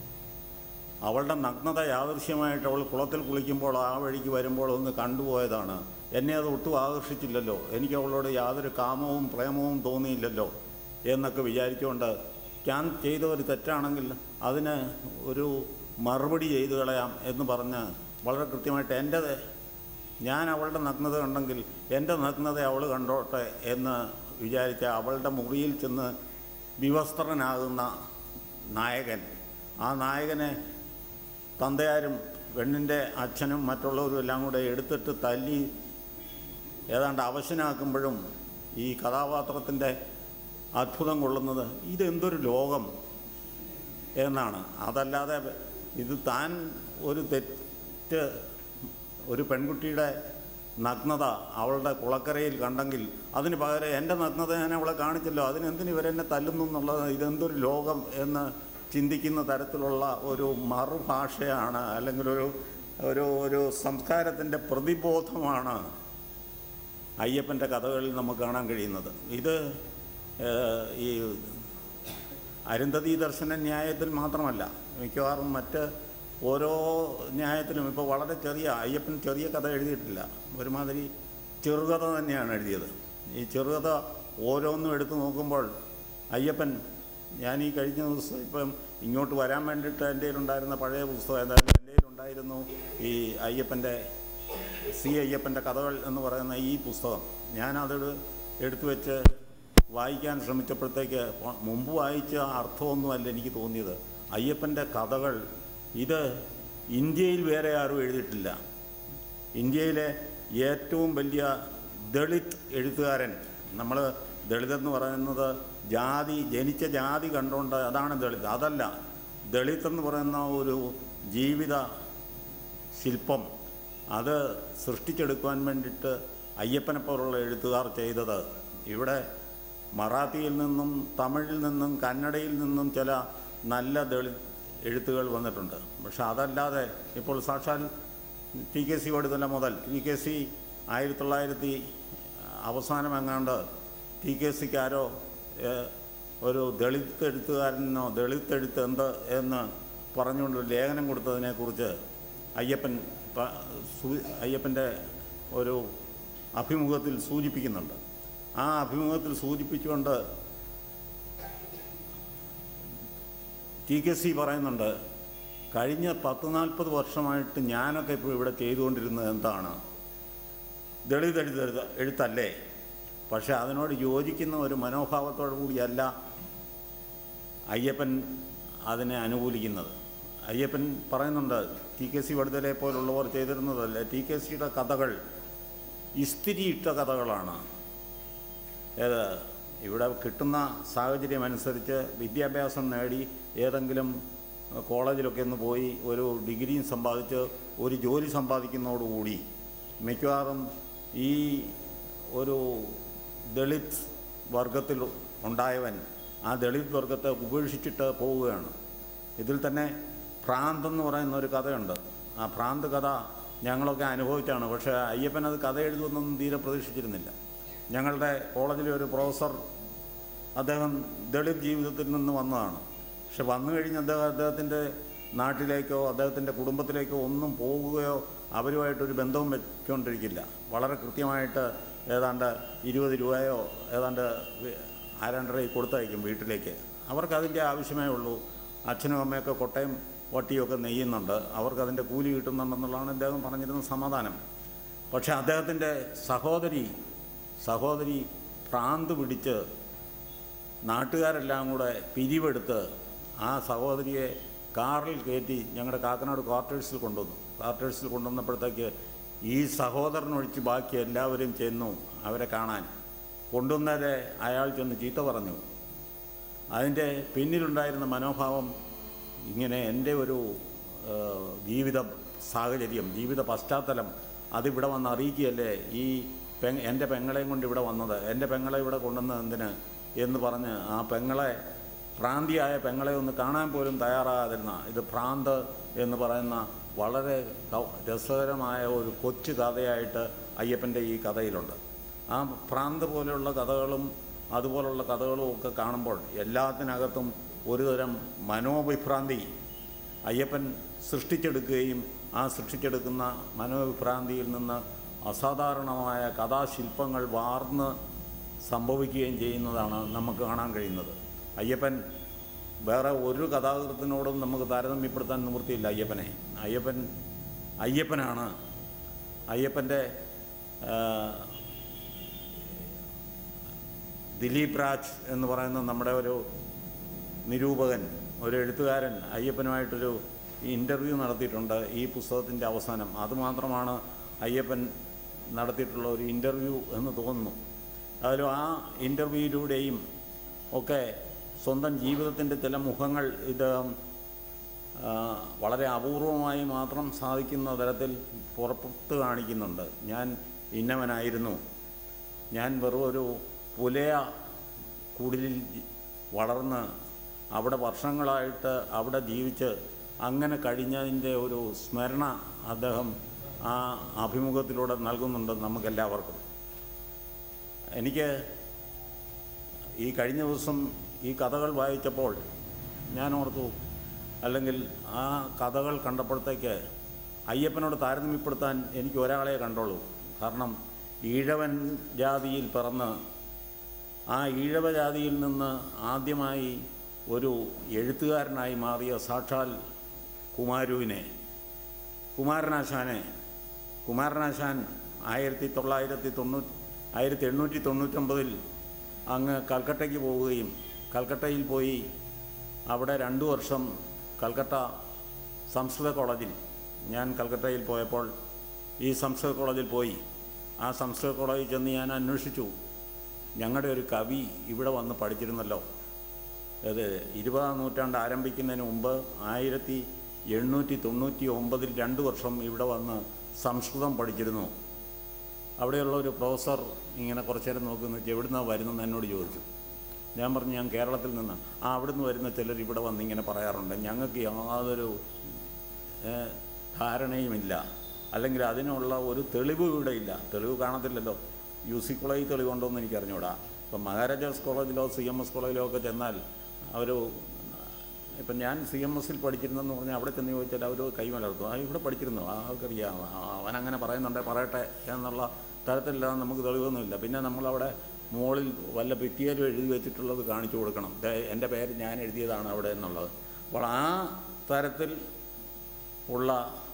അവളുടെ നഗ്നത യാദൃശ്യമായിട്ട് അവൾ കുളത്തിൽ കുളിക്കുമ്പോൾ ആ വഴിക്ക് വരുമ്പോൾ ഒന്ന് കണ്ടുപോയതാണ് എന്നെ അത് ഒട്ടും ആകർഷിച്ചില്ലല്ലോ എനിക്ക് അവളോട് യാതൊരു കാമവും പ്രേമവും തോന്നിയില്ലല്ലോ എന്നൊക്കെ വിചാരിച്ചുകൊണ്ട് ഞാൻ ചെയ്ത ഒരു തെറ്റാണെങ്കിൽ അതിന് ഒരു മറുപടി ചെയ്തു കളയാം എന്ന് പറഞ്ഞ് വളരെ കൃത്യമായിട്ട് എൻ്റെ ഞാൻ അവളുടെ നഗ്നത കണ്ടെങ്കിൽ എൻ്റെ നഗ്നത അവൾ കണ്ടോട്ടെ എന്ന് വിചാരിച്ച അവളുടെ മുറിയിൽ ചെന്ന് വിവസ്ത്രനാകുന്ന നായകൻ ആ നായകനെ തന്തയാരും പെണ്ണിൻ്റെ അച്ഛനും മറ്റുള്ളവരും എല്ലാം കൂടെ എടുത്തിട്ട് തല്ലി ഏതാണ്ട് അവശനാക്കുമ്പോഴും ഈ കഥാപാത്രത്തിൻ്റെ അത്ഭുതം കൊള്ളുന്നത് ഇതെന്തൊരു ലോകം എന്നാണ് അതല്ലാതെ ഇത് താൻ ഒരു തെറ്റ് ഒരു പെൺകുട്ടിയുടെ നഗ്നത അവളുടെ കുളക്കരയിൽ കണ്ടെങ്കിൽ അതിന് പകരം എൻ്റെ നഗ്നത ഞാൻ അവളെ കാണിച്ചല്ലോ അതിനെന്തിന് ഇവരെന്നെ തല്ലുന്നു എന്നുള്ളത് ഇതെന്തൊരു ലോകം എന്ന് ചിന്തിക്കുന്ന തരത്തിലുള്ള ഒരു മറുഭാഷയാണ് അല്ലെങ്കിൽ ഒരു ഒരു ഒരു സംസ്കാരത്തിൻ്റെ പ്രതിബോധമാണ് അയ്യപ്പൻ്റെ കഥകളിൽ നമുക്ക് കാണാൻ കഴിയുന്നത് ഇത് ഏഹ്, ഈ അരുന്ധതി ദർശന ന്യായത്തിൽ മാത്രമല്ല മിക്കവാറും മറ്റ് ഓരോ ന്യായത്തിലും ഇപ്പോൾ വളരെ ചെറിയ അയ്യപ്പൻ ചെറിയ കഥ എഴുതിയിട്ടില്ല ഒരുമാതിരി ചെറുകഥ തന്നെയാണ് എഴുതിയത് ഈ ചെറുകഥ ഓരോന്നും എടുത്തു നോക്കുമ്പോൾ അയ്യപ്പൻ ഞാൻ ഈ കഴിഞ്ഞ ദിവസം ഇപ്പം ഇങ്ങോട്ട് വരാൻ വേണ്ടിയിട്ട് എൻ്റെ കയ്യിലുണ്ടായിരുന്ന പഴയ പുസ്തകം എന്തായാലും എൻ്റെ കയ്യിലുണ്ടായിരുന്നു ഈ അയ്യപ്പൻ്റെ സി അയ്യപ്പൻ്റെ കഥകൾ എന്ന് പറയുന്ന ഈ പുസ്തകം ഞാനത് എടുത്തു വെച്ച് വായിക്കാൻ ശ്രമിച്ചപ്പോഴത്തേക്ക് പ- മുമ്പ് വായിച്ച അർത്ഥമൊന്നുമല്ല എനിക്ക് തോന്നിയത് അയ്യപ്പൻ്റെ കഥകൾ ഇത് ഇന്ത്യയിൽ വേറെ ആരും എഴുതിയിട്ടില്ല ഇന്ത്യയിലെ ഏറ്റവും വലിയ ദളിത് എഴുത്തുകാരൻ നമ്മൾ ദളിത് എന്ന് പറയുന്നത് ജാതി ജനിച്ച ജാതി കണ്ടുകൊണ്ട് അതാണ് ദളിത് അതല്ല ദളിത് എന്ന് പറയുന്ന ഒരു ജീവിത ശില്പം അത് സൃഷ്ടിച്ചെടുക്കുവാൻ വേണ്ടിയിട്ട് അയ്യപ്പനെ പോലുള്ള എഴുത്തുകാർ ചെയ്തത് ഇവിടെ മറാത്തിയിൽ നിന്നും തമിഴിൽ നിന്നും കന്നഡയിൽ നിന്നും ചില നല്ല ദളിത് എഴുത്തുകൾ വന്നിട്ടുണ്ട് പക്ഷെ അതല്ലാതെ ഇപ്പോൾ സാക്ഷാൽ ടി കെ സി വടുതല മുതൽ ടി കെ സി ആയിരത്തി തൊള്ളായിരത്തി അവസാനം എങ്ങാണ്ട് ടി കെ സിക്ക് ആരോ ഏഹ്, ഒരു ദളിത് എഴുത്തുകാരനോ ദളിത് എഴുത്ത് എന്ത് എന്ന് പറഞ്ഞുകൊണ്ട് ഒരു ലേഖനം കൊടുത്തതിനെക്കുറിച്ച് അയ്യപ്പൻ പ- സൂ- അയ്യപ്പൻ്റെ ഒരു അഭിമുഖത്തിൽ സൂചിപ്പിക്കുന്നുണ്ട് ആ അഭിമുഖത്തിൽ സൂചിപ്പിച്ചുകൊണ്ട് ടി കെ സി പറയുന്നുണ്ട് കഴിഞ്ഞ പത്ത് നാൽപ്പത് വർഷമായിട്ട് ഞാനൊക്കെ ഇപ്പോൾ ഇവിടെ ചെയ്തുകൊണ്ടിരുന്നത് എന്താണ് ദളിത് എഴുത എഴുത്തല്ലേ പക്ഷെ അതിനോട് യോജിക്കുന്ന ഒരു മനോഭാവത്തോടു കൂടിയല്ല അയ്യപ്പൻ അതിനെ അനുകൂലിക്കുന്നത് അയ്യപ്പൻ പറയുന്നുണ്ട് ടി കെ സി വടുതലെ പോലുള്ളവർ ചെയ്തിരുന്നതല്ല ടി കെ സിയുടെ കഥകൾ ഇസ്തിരിയിട്ട കഥകളാണ് ഏത് ഇവിടെ കിട്ടുന്ന സാഹചര്യം അനുസരിച്ച് വിദ്യാഭ്യാസം നേടി ഏതെങ്കിലും കോളേജിലൊക്കെ ഒന്ന് പോയി ഒരു ഡിഗ്രിയും സമ്പാദിച്ച് ഒരു ജോലി സമ്പാദിക്കുന്നതോടുകൂടി മിക്കവാറും ഈ ഒരു ദളിത് വർഗത്തിൽ ഉണ്ടായവൻ ആ ദളിത് വർഗത്തെ ഉപേക്ഷിച്ചിട്ട് പോവുകയാണ് ഇതിൽ തന്നെ ഭ്രാന്ത് എന്ന് പറയുന്ന ഒരു കഥയുണ്ട് ആ ഭ്രാന്ത് കഥ ഞങ്ങളൊക്കെ അനുഭവിച്ചാണ് പക്ഷേ അയ്യപ്പൻ അത് കഥ എഴുതുമെന്നൊന്നും തീരെ പ്രതീക്ഷിച്ചിരുന്നില്ല ഞങ്ങളുടെ കോളേജിലെ ഒരു പ്രൊഫസർ അദ്ദേഹം ദളിത് ജീവിതത്തിൽ നിന്ന് വന്നതാണ് പക്ഷെ വന്നു കഴിഞ്ഞ് അദ്ദേഹം അദ്ദേഹത്തിൻ്റെ നാട്ടിലേക്കോ അദ്ദേഹത്തിൻ്റെ കുടുംബത്തിലേക്കോ ഒന്നും പോകുകയോ അവരുമായിട്ടൊരു ബന്ധവും വെച്ചുകൊണ്ടിരിക്കില്ല വളരെ കൃത്യമായിട്ട് ഏതാണ്ട് ഇരുപത് രൂപയോ ഏതാണ്ട് വി- ആരാണ്ടര കൊടുത്തയക്കും വീട്ടിലേക്ക് അവർക്ക് അതിൻ്റെ ആവശ്യമേ ഉള്ളൂ അച്ഛനും അമ്മയൊക്കെ കൊട്ടയം വട്ടിയൊക്കെ നെയ്യുന്നുണ്ട് അവർക്ക് അതിൻ്റെ കൂലി കിട്ടുന്നുണ്ടെന്നുള്ളതാണ് അദ്ദേഹം പറഞ്ഞിരുന്ന സമാധാനം പക്ഷേ അദ്ദേഹത്തിൻ്റെ സഹോദരി സഹോദരി ഭ്രാന്ത് പിടിച്ച് നാട്ടുകാരെല്ലാം കൂടെ പിരിവെടുത്ത് ആ സഹോദരിയെ കാറിൽ കയറ്റി ഞങ്ങളുടെ കാക്കനാട് ക്വാർട്ടേഴ്സിൽ കൊണ്ടുവന്നു ക്വാർട്ടേഴ്സിൽ കൊണ്ടുവന്നപ്പോഴത്തേക്ക് ഈ സഹോദരനൊഴിച്ച് ബാക്കി എല്ലാവരും ചെന്നു അവരെ കാണാൻ കൊണ്ടുവന്നവരെ അയാൾ ചെന്ന് ചീത്ത പറഞ്ഞു അതിൻ്റെ പിന്നിലുണ്ടായിരുന്ന മനോഭാവം ഇങ്ങനെ എൻ്റെ ഒരു ആ, ജീവിത സാഹചര്യം ജീവിത പശ്ചാത്തലം അതിവിടെ വന്ന് അറിയിക്കുകയല്ലേ ഈ പെ എൻ്റെ പെങ്ങളെയും കൊണ്ട് ഇവിടെ വന്നത് എൻ്റെ പെങ്ങളെ ഇവിടെ കൊണ്ടുവന്നത് എന്തിന് എന്ന് പറഞ്ഞ് ആ പെങ്ങളെ ഭ്രാന്തിയായ പെങ്ങളെ ഒന്ന് കാണാൻ പോലും തയ്യാറാകാതിരുന്ന ഇത് ഭ്രാന്ത് എന്ന് പറയുന്ന വളരെ കൗ- രസകരമായ ഒരു കൊച്ചു കഥയായിട്ട് അയ്യപ്പൻ്റെ ഈ കഥയിലുണ്ട് ആ ഭ്രാന്ത് പോലെയുള്ള കഥകളും അതുപോലുള്ള കഥകളും ഒക്കെ കാണുമ്പോൾ എല്ലാത്തിനകത്തും ഒരുതരം മനോവിഭ്രാന്തി അയ്യപ്പൻ സൃഷ്ടിച്ചെടുക്കുകയും ആ സൃഷ്ടിച്ചെടുക്കുന്ന മനോവിഭ്രാന്തിയിൽ നിന്ന് അസാധാരണമായ കഥാശില്പങ്ങൾ വാർന്ന് സംഭവിക്കുകയും ചെയ്യുന്നതാണ് നമുക്ക് കാണാൻ കഴിയുന്നത് അയ്യപ്പൻ വേറെ ഒരു കഥാകൃത്തിനോടും നമുക്ക് താരതമ്യപ്പെടുത്താൻ നിവൃത്തിയില്ല അയ്യപ്പനെ അയ്യപ്പൻ അയ്യപ്പനാണ് അയ്യപ്പൻ്റെ ആ, ദിലീപ് രാജ് എന്ന് പറയുന്ന നമ്മുടെ ഒരു നിരൂപകൻ ഒരു എഴുത്തുകാരൻ അയ്യപ്പനുമായിട്ടൊരു ഇൻ്റർവ്യൂ നടത്തിയിട്ടുണ്ട് ഈ പുസ്തകത്തിൻ്റെ അവസാനം അതുമാത്രമാണ് അയ്യപ്പൻ നടത്തിയിട്ടുള്ള ഒരു ഇൻ്റർവ്യൂ എന്ന് തോന്നുന്നു അതിലും ആ ഇൻ്റർവ്യൂയിലൂടെയും ഒക്കെ സ്വന്തം ജീവിതത്തിൻ്റെ ചില മുഖങ്ങൾ ഇത് ആ, വളരെ അപൂർവമായി മാത്രം സാധിക്കുന്ന തരത്തിൽ പുറത്ത് കാണിക്കുന്നുണ്ട് ഞാൻ ഇന്നവനായിരുന്നു ഞാൻ വെറും ഒരു പുലയ കുടിലിൽ വളർന്ന് അവിടെ വർഷങ്ങളായിട്ട് അവിടെ ജീവിച്ച് അങ്ങനെ കഴിഞ്ഞതിൻ്റെ ഒരു സ്മരണ അദ്ദേഹം ആ അഭിമുഖത്തിലൂടെ നൽകുന്നുണ്ട് നമുക്കെല്ലാവർക്കും എനിക്ക് ഈ കഴിഞ്ഞ ദിവസം ഈ കഥകൾ വായിച്ചപ്പോൾ ഞാൻ ഓർത്തു അല്ലെങ്കിൽ ആ കഥകൾ കണ്ടപ്പോഴത്തേക്ക് അയ്യപ്പനോട് താരതമ്യപ്പെടുത്താൻ എനിക്ക് ഒരാളെ കണ്ടുള്ളൂ കാരണം ഈഴവൻ ജാതിയിൽ പിറന്ന് ആ ഈഴവ ജാതിയിൽ നിന്ന് ആദ്യമായി ഒരു എഴുത്തുകാരനായി മാറിയ സാക്ഷാൽ കുമാരുവിനെ കുമാരനാശാനെ കുമാരനാശാൻ ആയിരത്തി തൊള്ളായിരത്തി തൊണ്ണൂറ്റി ആയിരത്തി എണ്ണൂറ്റി തൊണ്ണൂറ്റൊമ്പതിൽ അങ്ങ് കൽക്കട്ടയ്ക്ക് പോവുകയും കൽക്കട്ടയിൽ പോയി അവിടെ രണ്ടു വർഷം കൽക്കട്ട സംസ്കൃത കോളേജിൽ ഞാൻ കൽക്കട്ടയിൽ പോയപ്പോൾ ഈ സംസ്കൃത കോളേജിൽ പോയി ആ സംസ്കൃത കോളേജിൽ ചെന്ന് ഞാൻ അന്വേഷിച്ചു ഞങ്ങളുടെ ഒരു കവി ഇവിടെ വന്ന് പഠിച്ചിരുന്നല്ലോ അത് ഇരുപതാം നൂറ്റാണ്ട് ആരംഭിക്കുന്നതിന് മുമ്പ് ആയിരത്തി എണ്ണൂറ്റി തൊണ്ണൂറ്റി ഒമ്പതിൽ രണ്ട് വർഷം ഇവിടെ വന്ന് സംസ്കൃതം പഠിച്ചിരുന്നു അവിടെയുള്ള ഒരു പ്രൊഫസർ ഇങ്ങനെ കുറച്ചു നേരം നോക്കുന്നു എവിടുന്നാണ് വരുന്നതെന്ന് എന്നോട് ചോദിച്ചു ഞാൻ പറഞ്ഞു ഞാൻ കേരളത്തിൽ നിന്ന് ആ അവിടുന്ന് വരുന്ന ചിലർ ഇവിടെ വന്ന് ഇങ്ങനെ പറയാറുണ്ട് ഞങ്ങൾക്ക് യാതൊരു ഏഹ്, ധാരണയുമില്ല അല്ലെങ്കിൽ അതിനുള്ള ഒരു തെളിവ് ഇവിടെ ഇല്ല തെളിവ് കാണത്തില്ലല്ലോ യു സി കോളേജ് തെളിവുണ്ടോ എന്ന് എനിക്ക് അറിഞ്ഞൂടാ ഇപ്പം മഹാരാജാസ് കോളേജിലോ സി എം എസ് കോളേജിലോ ഒക്കെ ചെന്നാൽ അവർ ഇപ്പം ഞാൻ സി എം എസിൽ പഠിച്ചിരുന്നെന്ന് പറഞ്ഞാൽ അവിടെ ചെന്ന് ചോദിച്ചാൽ അവർ കൈമലർത്തും ആ ഇവിടെ പഠിച്ചിരുന്നു ആ അവർക്കറിയാം ആ, അവൻ അങ്ങനെ പറയുന്നുണ്ടേ പറയട്ടെ എന്നുള്ള തരത്തിലല്ലാതെ നമുക്ക് തെളിവൊന്നുമില്ല പിന്നെ നമ്മളവിടെ മുകളിൽ വല്ല ഭിത്തിയിലും എഴുതി വെച്ചിട്ടുള്ളത് കാണിച്ചു കൊടുക്കണം ദേ, എൻ്റെ പേര് ഞാൻ എഴുതിയതാണ് അവിടെ എന്നുള്ളത് അപ്പോൾ ആ തരത്തിൽ ഉള്ള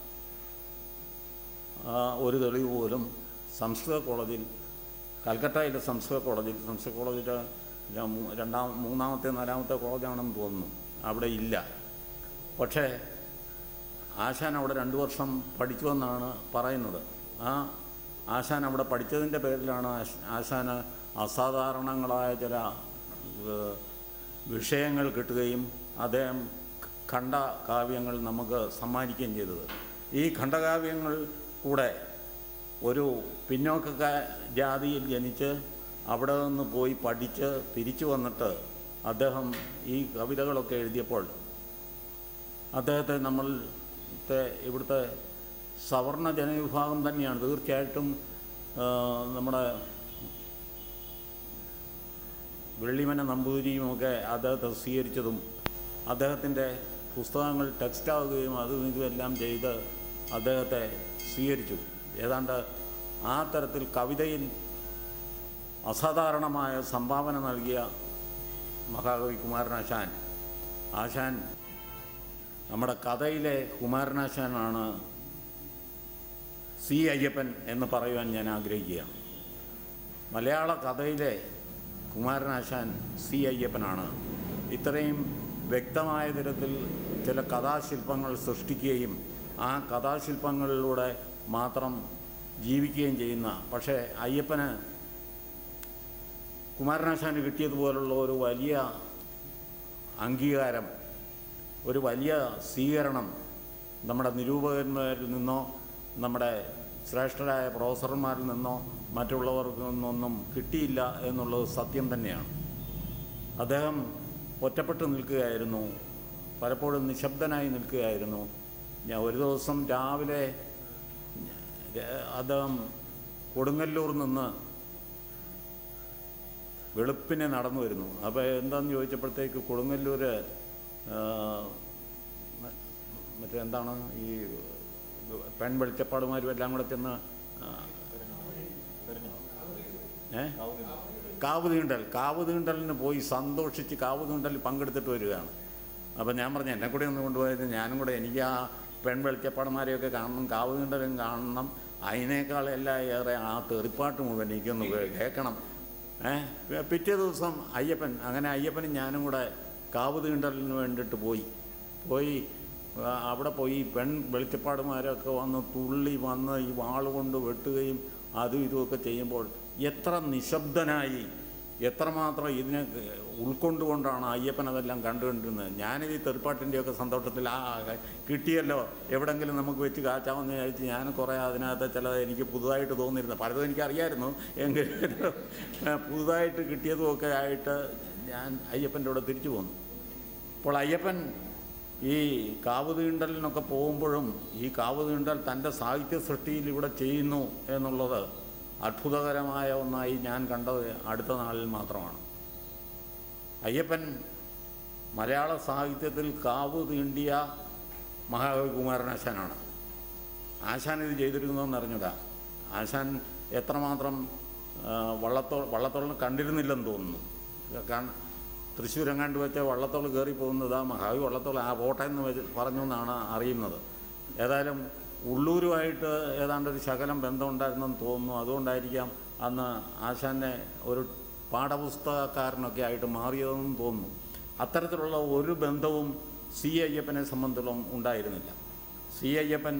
ആ, ഒരു തെളിവ് പോലും സംസ്കൃത കോളേജിൽ കൽക്കട്ടയിലെ സംസ്കൃത കോളേജിൽ സംസ്കൃത കോളേജിൽ രണ്ടാം മൂന്നാമത്തെ നാലാമത്തെ കോളേജാണെന്ന് തോന്നുന്നു അവിടെ ഇല്ല പക്ഷേ ആശാൻ അവിടെ രണ്ട് വർഷം പഠിച്ചുവെന്നാണ് പറയുന്നത് ആ ആശാൻ അവിടെ പഠിച്ചതിൻ്റെ പേരിലാണ് ആശ്- ആശാന് അസാധാരണങ്ങളായ ചില ഏഹ്, വിഷയങ്ങൾ കിട്ടുകയും അദ്ദേഹം ഖണ്ഡ കാവ്യങ്ങൾ നമുക്ക് സമ്മാനിക്കുകയും ചെയ്തത് ഈ ഖണ്ഡകാവ്യങ്ങൾ കൂടെ ഒരു പിന്നോക്ക ജാതിയിൽ ജനിച്ച് അവിടെ നിന്ന് പോയി പഠിച്ച് തിരിച്ചു വന്നിട്ട് അദ്ദേഹം ഈ കവിതകളൊക്കെ എഴുതിയപ്പോൾ അദ്ദേഹത്തെ നമ്മളുടെ ഇവിടുത്തെ സവർണ ജനവിഭാഗം തന്നെയാണ് തീർച്ചയായിട്ടും ആ, നമ്മുടെ വെള്ളിമന നമ്പൂതിരിയുമൊക്കെ അദ്ദേഹത്തെ സ്വീകരിച്ചതും അദ്ദേഹത്തിൻ്റെ പുസ്തകങ്ങൾ ടെക്സ്റ്റാവുകയും അതും ഇതുമെല്ലാം ചെയ്ത് അദ്ദേഹത്തെ സ്വീകരിച്ചു ഏതാണ്ട് ആ തരത്തിൽ കവിതയിൽ അസാധാരണമായ സംഭാവന നൽകിയ മഹാകവി കുമാരനാശാൻ ആശാൻ നമ്മുടെ കഥയിലെ കുമാരനാശാനാണ് സി അയ്യപ്പൻ എന്ന് പറയുവാൻ ഞാൻ ആഗ്രഹിക്കുകയാണ് മലയാള കഥയിലെ കുമാരനാശാൻ സി അയ്യപ്പനാണ് ഇത്രയും വ്യക്തമായ തരത്തിൽ ചില കഥാശില്പങ്ങൾ സൃഷ്ടിക്കുകയും ആ കഥാശില്പങ്ങളിലൂടെ മാത്രം ജീവിക്കുകയും ചെയ്യുന്ന പക്ഷേ അയ്യപ്പന് കുമാരനാശാന് കിട്ടിയതുപോലുള്ള ഒരു വലിയ അംഗീകാരം ഒരു വലിയ സ്വീകരണം നമ്മുടെ നിരൂപകന്മാരിൽ നിന്നോ നമ്മുടെ ശ്രേഷ്ഠരായ പ്രൊഫസർമാരിൽ നിന്നോ മറ്റുള്ളവർക്ക് നിന്നൊന്നും കിട്ടിയില്ല എന്നുള്ളത് സത്യം തന്നെയാണ് അദ്ദേഹം ഒറ്റപ്പെട്ട് നിൽക്കുകയായിരുന്നു പലപ്പോഴും നിശബ്ദനായി നിൽക്കുകയായിരുന്നു ഞാൻ ഒരു ദിവസം രാവിലെ ഏഹ്, അദ്ദേഹം കൊടുങ്ങല്ലൂർ നിന്ന് വെളുപ്പിനെ നടന്നു വരുന്നു അപ്പോൾ എന്താണെന്ന് ചോദിച്ചപ്പോഴത്തേക്ക് കൊടുങ്ങല്ലൂർ മറ്റേ എന്താണ് ഈ പെൺ വെളിച്ചപ്പാടുമാരും എല്ലാം കൂടെ ചെന്ന് ആ, ഏ കാവ് തീണ്ടൽ കാവ് തീണ്ടലിന് പോയി സന്തോഷിച്ച് കാവ് തീണ്ടലിൽ പങ്കെടുത്തിട്ട് വരികയാണ് അപ്പം ഞാൻ പറഞ്ഞു എന്നെ കൂടെ ഒന്ന് കൊണ്ടുപോയത് ഞാനും കൂടെ എനിക്ക് ആ പെൺ വെളിച്ചപ്പാടന്മാരെയൊക്കെ കാണണം കാവ് തീണ്ടലും കാണണം അതിനേക്കാൾ എല്ലാം ഏറെ ആ തെറിപ്പാട്ട് മുഴുവൻ എനിക്കൊന്ന് കേ- കേൾക്കണം ഏഹ് പിറ്റേ ദിവസം അയ്യപ്പൻ അങ്ങനെ അയ്യപ്പനും ഞാനും കൂടെ കാവ് തീണ്ടലിന് വേണ്ടിയിട്ട് പോയി പോയി ആ, അവിടെ പോയി ഈ പെൺ വെളിച്ചപ്പാടുമാരൊക്കെ വന്ന് തുള്ളി വന്ന് ഈ വാളുകൊണ്ട് വെട്ടുകയും അതും ഇതുമൊക്കെ ചെയ്യുമ്പോൾ എത്ര നിശബ്ദനായി എത്രമാത്രം ഇതിനെ ഉൾക്കൊണ്ടുകൊണ്ടാണ് അയ്യപ്പൻ അതെല്ലാം കണ്ടുകൊണ്ടിരുന്നത് ഞാനിത് ഈ തെറിപ്പാട്ടിൻ്റെയൊക്കെ സന്തോഷത്തിൽ ആ കിട്ടിയല്ലോ എവിടെങ്കിലും നമുക്ക് വെച്ച് കാച്ചാമെന്ന് വിചാരിച്ച് ഞാൻ കുറേ അതിനകത്ത് ചിലത് എനിക്ക് പുതുതായിട്ട് തോന്നിയിരുന്നു പലതും എനിക്കറിയായിരുന്നു എങ്കിലും പുതുതായിട്ട് കിട്ടിയതുമൊക്കെ ആയിട്ട് ഞാൻ അയ്യപ്പൻ്റെ കൂടെ തിരിച്ചു പോന്നു അപ്പോൾ അയ്യപ്പൻ ഈ കാവ് തീണ്ടലിനൊക്കെ പോകുമ്പോഴും ഈ കാവ് തീണ്ടൽ തൻ്റെ സാഹിത്യ സൃഷ്ടിയിൽ ഇവിടെ ചെയ്യുന്നു എന്നുള്ളത് അത്ഭുതകരമായ ഒന്നായി ഞാൻ കണ്ടത് അടുത്ത നാളിൽ മാത്രമാണ് അയ്യപ്പൻ മലയാള സാഹിത്യത്തിൽ കാവ് തീണ്ടിയ മഹാകവി കുമാരനാശാനാണ് ആശാൻ ഇത് ചെയ്തിരുന്നതെന്ന് അറിഞ്ഞതാ ആശാൻ എത്രമാത്രം ആ, വള്ളത്തോ വള്ളത്തോളിനെ കണ്ടിരുന്നില്ലെന്ന് തോന്നുന്നു കാരണം തൃശ്ശൂരെങ്ങാണ്ട് വെച്ച വള്ളത്തോൾ കയറി പോകുന്നത് ആ മഹാവി വള്ളത്തോൾ ആ പോട്ടെ എന്ന് വെച്ച് പറഞ്ഞു എന്നാണ് അറിയുന്നത് ഏതായാലും ഉള്ളൂരുമായിട്ട് ഏതാണ്ട് ഒരു ശകലം ബന്ധമുണ്ടായിരുന്നെന്ന് തോന്നുന്നു അതുകൊണ്ടായിരിക്കാം അന്ന് ആശാനെ ഒരു പാഠപുസ്തകക്കാരനൊക്കെ ആയിട്ട് മാറിയതെന്ന് തോന്നുന്നു അത്തരത്തിലുള്ള ഒരു ബന്ധവും സി അയ്യപ്പനെ സംബന്ധിച്ചിടത്തോളം ഉണ്ടായിരുന്നില്ല സി അയ്യപ്പൻ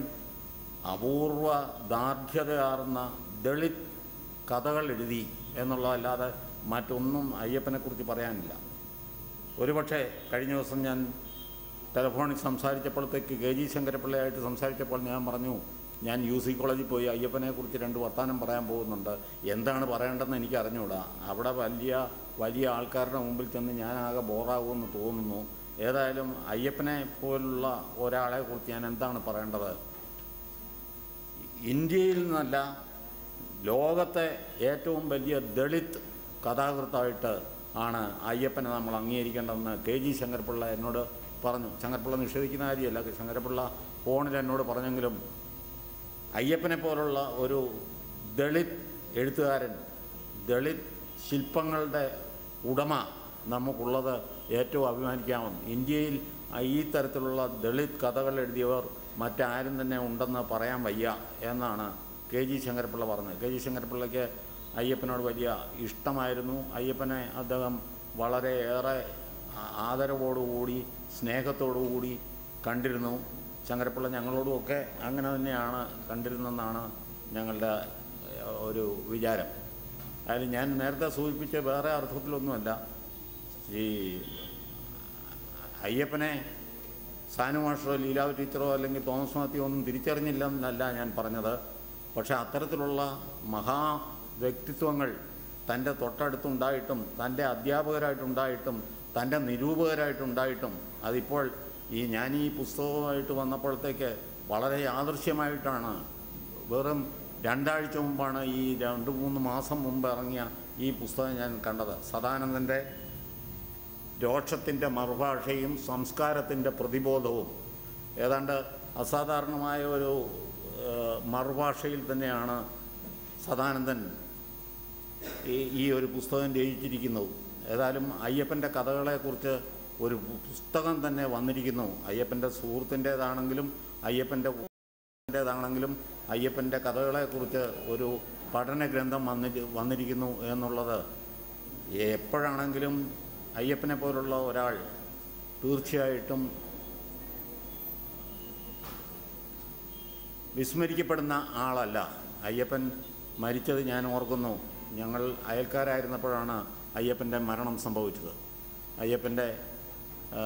അപൂർവ ദാർഢ്യതയാർന്ന ദളിത് കഥകൾ എഴുതി എന്നുള്ളതല്ലാതെ മറ്റൊന്നും അയ്യപ്പനെക്കുറിച്ച് പറയാനില്ല ഒരുപക്ഷെ കഴിഞ്ഞ ദിവസം ഞാൻ ടെലഫോണിൽ സംസാരിച്ചപ്പോഴത്തേക്ക് കെ ജി ശങ്കരപ്പിള്ളയായിട്ട് സംസാരിച്ചപ്പോൾ ഞാൻ പറഞ്ഞു ഞാൻ യു സി കോളേജിൽ പോയി അയ്യപ്പനെക്കുറിച്ച് രണ്ട് വർത്തമാനം പറയാൻ പോകുന്നുണ്ട് എന്താണ് പറയേണ്ടതെന്ന് എനിക്ക് അറിഞ്ഞുകൂടാ അവിടെ വലിയ വലിയ ആൾക്കാരുടെ മുമ്പിൽ ചെന്ന് ഞാൻ ആകെ ബോറാകുമെന്ന് തോന്നുന്നു ഏതായാലും അയ്യപ്പനെ പോലുള്ള ഒരാളെ കുറിച്ച് ഞാൻ എന്താണ് പറയേണ്ടത് ഇന്ത്യയിൽ നിന്നല്ല ലോകത്തെ ഏറ്റവും വലിയ ദളിത് കഥാകൃത്തായിട്ട് ആണ് അയ്യപ്പനെ നമ്മൾ അംഗീകരിക്കേണ്ടതെന്ന് കെ ജി ശങ്കരപ്പിള്ള എന്നോട് പറഞ്ഞു ശങ്കരപ്പിള്ള നിഷേധിക്കുന്ന കാര്യമല്ല ശങ്കരപ്പിള്ള ഫോണിൽ എന്നോട് പറഞ്ഞെങ്കിലും അയ്യപ്പനെ പോലുള്ള ഒരു ദളിത് എഴുത്തുകാരൻ ദളിത് ശില്പങ്ങളുടെ ഉടമ നമുക്കുള്ളത് ഏറ്റവും അഭിമാനിക്കാവുന്നു ഇന്ത്യയിൽ ഈ തരത്തിലുള്ള ദളിത് കഥകൾ എഴുതിയവർ മറ്റാരും തന്നെ ഉണ്ടെന്ന് പറയാൻ വയ്യ എന്നാണ് കെ ജി ശങ്കരപ്പിള്ള പറഞ്ഞത് കെ ജി ശങ്കരപ്പിള്ളയ്ക്ക് അയ്യപ്പനോട് വലിയ ഇഷ്ടമായിരുന്നു അയ്യപ്പനെ അദ്ദേഹം വളരെയേറെ ആ- ആദരവോടുകൂടി സ്നേഹത്തോടുകൂടി കണ്ടിരുന്നു ശങ്കരപ്പിള്ള ഞങ്ങളോടുമൊക്കെ അങ്ങനെ തന്നെയാണ് കണ്ടിരുന്നെന്നാണ് ഞങ്ങളുടെ ഏഹ്, ഒരു വിചാരം അതിൽ ഞാൻ നേരത്തെ സൂചിപ്പിച്ച വേറെ അർത്ഥത്തിലൊന്നുമല്ല ഈ അയ്യപ്പനെ സാനു മാസ്റ്ററോ ലീലാവ് ടീച്ചറോ അല്ലെങ്കിൽ തോമസ് മാത്യു ഒന്നും തിരിച്ചറിഞ്ഞില്ലെന്നല്ല ഞാൻ പറഞ്ഞത് പക്ഷേ അത്തരത്തിലുള്ള മഹാ വ്യക്തിത്വങ്ങൾ തൻ്റെ തൊട്ടടുത്തുണ്ടായിട്ടും തൻ്റെ അധ്യാപകരായിട്ടുണ്ടായിട്ടും തൻ്റെ നിരൂപകരായിട്ടുണ്ടായിട്ടും അതിപ്പോൾ ഈ ഞാൻ ഈ പുസ്തകമായിട്ട് വന്നപ്പോഴത്തേക്ക് വളരെ യാദൃശ്യമായിട്ടാണ് വെറും രണ്ടാഴ്ച മുമ്പാണ് ഈ രണ്ട് മൂന്ന് മാസം മുമ്പ് ഇറങ്ങിയ ഈ പുസ്തകം ഞാൻ കണ്ടത് സദാനന്ദൻ്റെ രോക്ഷത്തിൻ്റെ മറുഭാഷയും സംസ്കാരത്തിൻ്റെ പ്രതിബോധവും ഏതാണ്ട് അസാധാരണമായ ഒരു ഏഹ്, മറുഭാഷയിൽ തന്നെയാണ് സദാനന്ദൻ ഈ ഈ ഒരു പുസ്തകം രചിച്ചിരിക്കുന്നത് ഏതായാലും അയ്യപ്പൻ്റെ കഥകളെക്കുറിച്ച് ഒരു പുസ്തകം തന്നെ വന്നിരിക്കുന്നു അയ്യപ്പൻ്റെ സുഹൃത്തിൻ്റേതാണെങ്കിലും അയ്യപ്പൻ്റെ ൻ്റേതാണെങ്കിലും അയ്യപ്പൻ്റെ കഥകളെക്കുറിച്ച് ഒരു പഠന ഗ്രന്ഥം വന്നി വന്നിരിക്കുന്നു എന്നുള്ളത് എപ്പോഴാണെങ്കിലും അയ്യപ്പനെ പോലുള്ള ഒരാൾ തീർച്ചയായിട്ടും വിസ്മരിക്കപ്പെടുന്ന ആളല്ല അയ്യപ്പൻ മരിച്ചത് ഞാൻ ഓർക്കുന്നു ഞങ്ങൾ അയൽക്കാരായിരുന്നപ്പോഴാണ് അയ്യപ്പൻ്റെ മരണം സംഭവിച്ചത് അയ്യപ്പൻ്റെ ആ,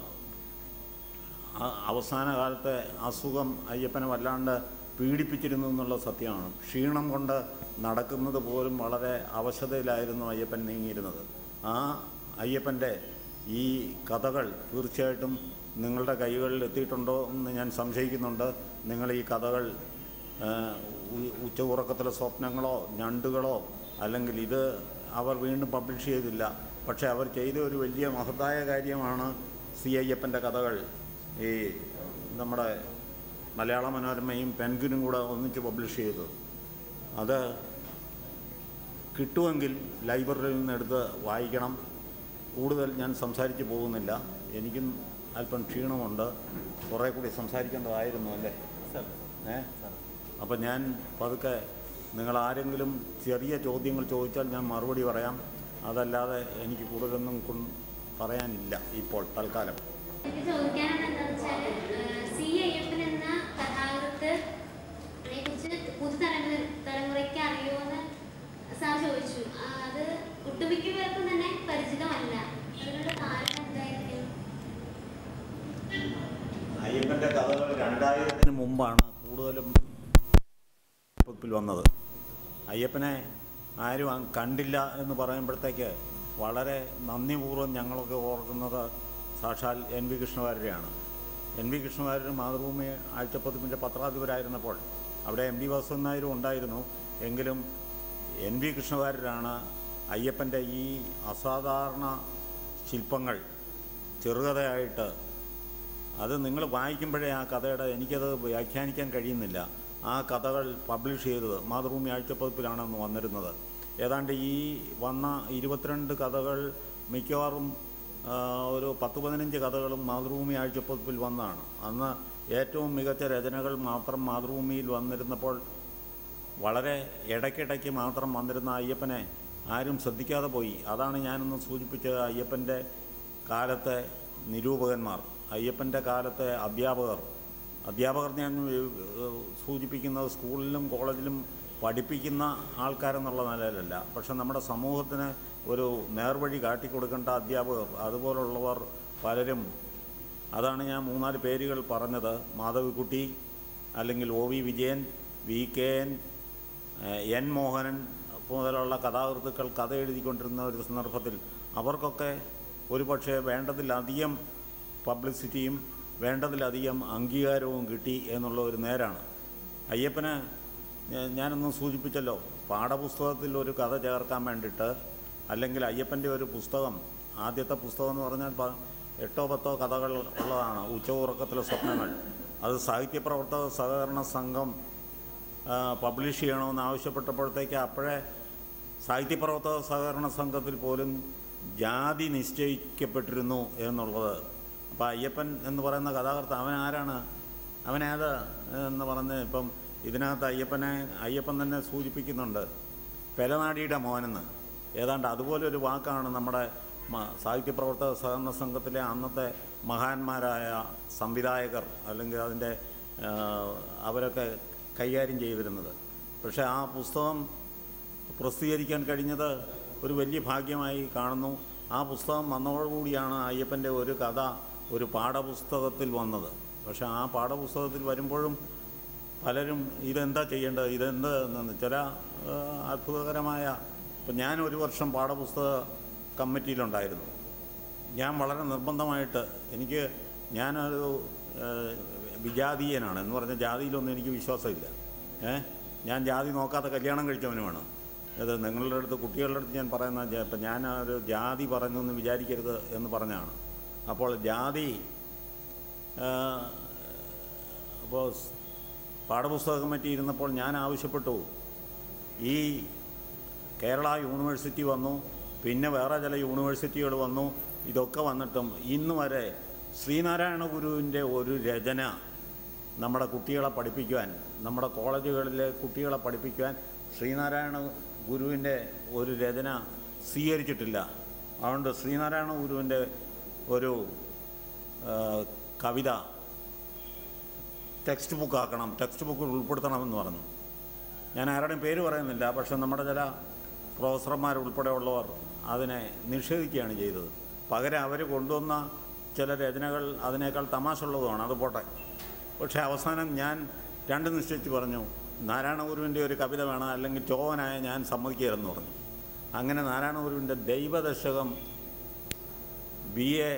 ആ- അവസാന കാലത്തെ അസുഖം അയ്യപ്പനെ വല്ലാണ്ട് പീഡിപ്പിച്ചിരുന്നു എന്നുള്ള സത്യമാണ് ക്ഷീണം കൊണ്ട് നടക്കുന്നത് പോലും വളരെ അവശതയിലായിരുന്നു അയ്യപ്പൻ നീങ്ങിയിരുന്നത് ആ അയ്യപ്പൻ്റെ ഈ കഥകൾ തീർച്ചയായിട്ടും നിങ്ങളുടെ കൈകളിൽ എത്തിയിട്ടുണ്ടോ എന്ന് ഞാൻ സംശയിക്കുന്നുണ്ട് നിങ്ങൾ ഈ കഥകൾ ആ, ഉ- ഉച്ചയുറക്കത്തിലെ സ്വപ്നങ്ങളോ ഞണ്ടുകളോ അല്ലെങ്കിൽ ഇത് അവർ വീണ്ടും പബ്ലിഷ് ചെയ്തില്ല പക്ഷേ അവർ ചെയ്ത ഒരു വലിയ മഹത്തായ കാര്യമാണ് സി അയ്യപ്പൻ്റെ കഥകൾ ഈ നമ്മുടെ മലയാള മനോരമയും പെൻഗിനും കൂടെ ഒന്നിച്ച് പബ്ലിഷ് ചെയ്തത് അത് കിട്ടുമെങ്കിൽ ലൈബ്രറിയിൽ നിന്ന് എടുത്ത് വായിക്കണം കൂടുതൽ ഞാൻ സംസാരിച്ച് പോകുന്നില്ല എനിക്കും അല്പം ക്ഷീണമുണ്ട് കുറേ കൂടി സംസാരിക്കേണ്ടതായിരുന്നു അല്ലേ ഏ അപ്പം ഞാൻ പതുക്കെ നിങ്ങൾ ആരെങ്കിലും ചെറിയ ചോദ്യങ്ങൾ ചോദിച്ചാൽ ഞാൻ മറുപടി പറയാം അതല്ലാതെ എനിക്ക് കൂടുതലൊന്നും കൊൺ- പറയാനില്ല ഇപ്പോൾ തൽക്കാലം എനിക്ക് ചോദിക്കാനുള്ളത് എന്താണെന്ന് വെച്ചാല് ഏഹ്, സി അയ്യപ്പൻ എന്ന കഥാകൃത്ത് കുറിച്ച് പുതുതലമുറ തലമുറയ്ക്ക് അറിയുമെന്ന് സാർ ചോദിച്ചു ആ, അത് ഒട്ടുമിക്ക പേർക്കും തന്നെ പരിചിതമല്ല അതിനുള്ള കാരണം എന്തായിരിക്കും അയ്യപ്പൻ്റെ കഥകൾ രണ്ടായിരത്തിന് മുമ്പാണ് കൂടുതലും ിൽ വന്നത് അയ്യപ്പനെ ആരും അ- കണ്ടില്ല എന്ന് പറയുമ്പോഴത്തേക്ക് വളരെ നന്ദിപൂർവ്വം ഞങ്ങളൊക്കെ ഓർക്കുന്നത് സാക്ഷാൽ എൻ വി കൃഷ്ണവാര്യരെയാണ് എൻ വി കൃഷ്ണവാര്യർ മാതൃഭൂമി ആഴ്ചപ്പതിപ്പിൻ്റെ പത്രാധിപരായിരുന്നപ്പോൾ അവിടെ എം ഡി വാസുദേവൻ നായരും ഉണ്ടായിരുന്നു എങ്കിലും എൻ വി കൃഷ്ണവാര്യരാണ് അയ്യപ്പൻ്റെ ഈ അസാധാരണ ശില്പങ്ങൾ ചെറുകഥയായിട്ട് അത് നിങ്ങൾ വായിക്കുമ്പോഴേ ആ കഥയുടെ എനിക്കത് വ്യാഖ്യാനിക്കാൻ കഴിയുന്നില്ല ആ കഥകൾ പബ്ലിഷ് ചെയ്തത് മാതൃഭൂമി ആഴ്ചപ്പതിപ്പിലാണ് അന്ന് വന്നിരുന്നത് ഏതാണ്ട് ഈ വന്ന ഇരുപത്തിരണ്ട് കഥകൾ മിക്കവാറും ആ, ഒരു പത്ത് പതിനഞ്ച് കഥകളും മാതൃഭൂമി ആഴ്ചപ്പതിപ്പിൽ വന്നതാണ് അന്ന് ഏറ്റവും മികച്ച രചനകൾ മാത്രം മാതൃഭൂമിയിൽ വന്നിരുന്നപ്പോൾ വളരെ ഇടയ്ക്കിടയ്ക്ക് മാത്രം വന്നിരുന്ന അയ്യപ്പനെ ആരും ശ്രദ്ധിക്കാതെ പോയി അതാണ് ഞാനൊന്ന് സൂചിപ്പിച്ചത് അയ്യപ്പൻ്റെ കാലത്തെ നിരൂപകന്മാർ അയ്യപ്പൻ്റെ കാലത്തെ അധ്യാപകർ അധ്യാപകർ ഞാൻ ഏഹ്, സൂചിപ്പിക്കുന്നത് സ്കൂളിലും കോളേജിലും പഠിപ്പിക്കുന്ന ആൾക്കാരെന്നുള്ള നിലയിലല്ല പക്ഷെ നമ്മുടെ സമൂഹത്തിന് ഒരു നേർവഴി കാട്ടിക്കൊടുക്കേണ്ട അധ്യാപകർ അതുപോലുള്ളവർ പലരും അതാണ് ഞാൻ മൂന്നാല് പേരുകൾ പറഞ്ഞത് മാധവിക്കുട്ടി അല്ലെങ്കിൽ O V Vijayan V K N ഏഹ്, എൻ മോഹനൻ മുതലുള്ള കഥാകൃത്തുക്കൾ കഥ എഴുതിക്കൊണ്ടിരുന്ന ഒരു സന്ദർഭത്തിൽ അവർക്കൊക്കെ ഒരു പക്ഷേ വേണ്ടതിലധികം പബ്ലിസിറ്റിയും വേണ്ടതിലധികം അംഗീകാരവും കിട്ടി എന്നുള്ള ഒരു നേരാണ് അയ്യപ്പന് ഞാ- ഞാനൊന്ന് സൂചിപ്പിച്ചല്ലോ പാഠപുസ്തകത്തിൽ ഒരു കഥ ചേർക്കാൻ വേണ്ടിയിട്ട് അല്ലെങ്കിൽ അയ്യപ്പൻ്റെ ഒരു പുസ്തകം ആദ്യത്തെ പുസ്തകം എന്ന് പറഞ്ഞാൽ പ- എട്ടോ പത്തോ കഥകൾ ഉള്ളതാണ് ഉച്ചയുറക്കത്തിലെ സ്വപ്നങ്ങൾ അത് സാഹിത്യപ്രവർത്തക സഹകരണ സംഘം ആ, പബ്ലിഷ് ചെയ്യണമെന്ന് ആവശ്യപ്പെട്ടപ്പോഴത്തേക്ക് അപ്പോഴേ സാഹിത്യപ്രവർത്തക സഹകരണ സംഘത്തിൽ പോലും ജാതി നിശ്ചയിക്കപ്പെട്ടിരുന്നു എന്നുള്ളത് അപ്പോൾ അയ്യപ്പൻ എന്ന് പറയുന്ന കഥാകൃത്ത് അവൻ ആരാണ് അവനേത് എന്ന് പറഞ്ഞ് ഇപ്പം ഇതിനകത്ത് അയ്യപ്പനെ അയ്യപ്പൻ തന്നെ സൂചിപ്പിക്കുന്നുണ്ട് പെലനാടിയുടെ മോനെന്ന് ഏതാണ്ട് അതുപോലെ ഒരു വാക്കാണ് നമ്മുടെ മ- സാഹിത്യപ്രവർത്തക സഹകരണ സംഘത്തിലെ അന്നത്തെ മഹാന്മാരായ സംവിധായകർ അല്ലെങ്കിൽ അതിൻ്റെ ആ, അവരൊക്കെ കൈകാര്യം ചെയ്തിരുന്നത് പക്ഷേ ആ പുസ്തകം പ്രസിദ്ധീകരിക്കാൻ കഴിഞ്ഞത് ഒരു വലിയ ഭാഗ്യമായി കാണുന്നു ആ പുസ്തകം വന്നതോടുകൂടിയാണ് അയ്യപ്പൻ്റെ ഒരു കഥ ഒരു പാഠപുസ്തകത്തിൽ വന്നത് പക്ഷേ ആ പാഠപുസ്തകത്തിൽ വരുമ്പോഴും പലരും ഇതെന്താ ചെയ്യേണ്ടത് ഇതെന്ത് എന്ന് ചില ആ, അത്ഭുതകരമായ ഇപ്പം ഞാൻ ഒരു വർഷം പാഠപുസ്തക കമ്മിറ്റിയിലുണ്ടായിരുന്നു ഞാൻ വളരെ നിർബന്ധമായിട്ട് എനിക്ക് ഞാനൊരു ഏഹ്, വിജാതീയനാണ് എന്ന് പറഞ്ഞാൽ ജാതിയിലൊന്നും എനിക്ക് വിശ്വാസമില്ല ഏ ഞാൻ ജാതി നോക്കാതെ കല്യാണം കഴിച്ചവനുമാണ് ഇത് നിങ്ങളുടെ അടുത്ത് കുട്ടികളുടെ അടുത്ത് ഞാൻ പറയുന്ന ജ- ഇപ്പം ഞാൻ ഒരു ജാതി പറഞ്ഞു എന്ന് വിചാരിക്കരുത് എന്ന് പറഞ്ഞാണ് അപ്പോൾ ജാതി ഏഹ്, അപ്പോൾ സ് പാഠപുസ്തക കമ്മിറ്റി ഇരുന്നപ്പോൾ ഞാൻ ആവശ്യപ്പെട്ടു ഈ കേരള യൂണിവേഴ്സിറ്റി വന്നു പിന്നെ വേറെ ചില യൂണിവേഴ്സിറ്റികൾ വന്നു ഇതൊക്കെ വന്നിട്ടും ഇന്ന് വരെ ശ്രീനാരായണ ഗുരുവിൻ്റെ ഒരു രചന നമ്മുടെ കുട്ടികളെ പഠിപ്പിക്കുവാൻ നമ്മുടെ കോളേജുകളിലെ കുട്ടികളെ പഠിപ്പിക്കുവാൻ ശ്രീനാരായണ ഗുരുവിൻ്റെ ഒരു രചന സ്വീകരിച്ചിട്ടില്ല അതുകൊണ്ട് ശ്രീനാരായണ ഗുരുവിൻ്റെ ഒരു ആ, കവിത ടെക്സ്റ്റ് ബുക്ക് ആക്കണം ടെക്സ്റ്റ് ബുക്കിൽ ഉൾപ്പെടുത്തണമെന്ന് പറഞ്ഞു ഞാൻ ആരുടെയും പേര് പറയുന്നില്ല പക്ഷെ നമ്മുടെ ചില പ്രൊഫസർമാർ ഉൾപ്പെടെയുള്ളവർ അതിനെ നിഷേധിക്കുകയാണ് ചെയ്തത് പകരം അവർ കൊണ്ടുവന്ന ചില രചനകൾ അതിനേക്കാൾ തമാശുള്ളതുമാണ് അത് പോട്ടെ പക്ഷേ അവസാനം ഞാൻ രണ്ട് നിശ്ചയിച്ച് പറഞ്ഞു നാരായണ ഗുരുവിൻ്റെ ഒരു കവിത വേണം അല്ലെങ്കിൽ ചോവനായ ഞാൻ സമ്മതിക്കരുതെന്ന് പറഞ്ഞു അങ്ങനെ നാരായണ ഗുരുവിൻ്റെ Daivadasakam B A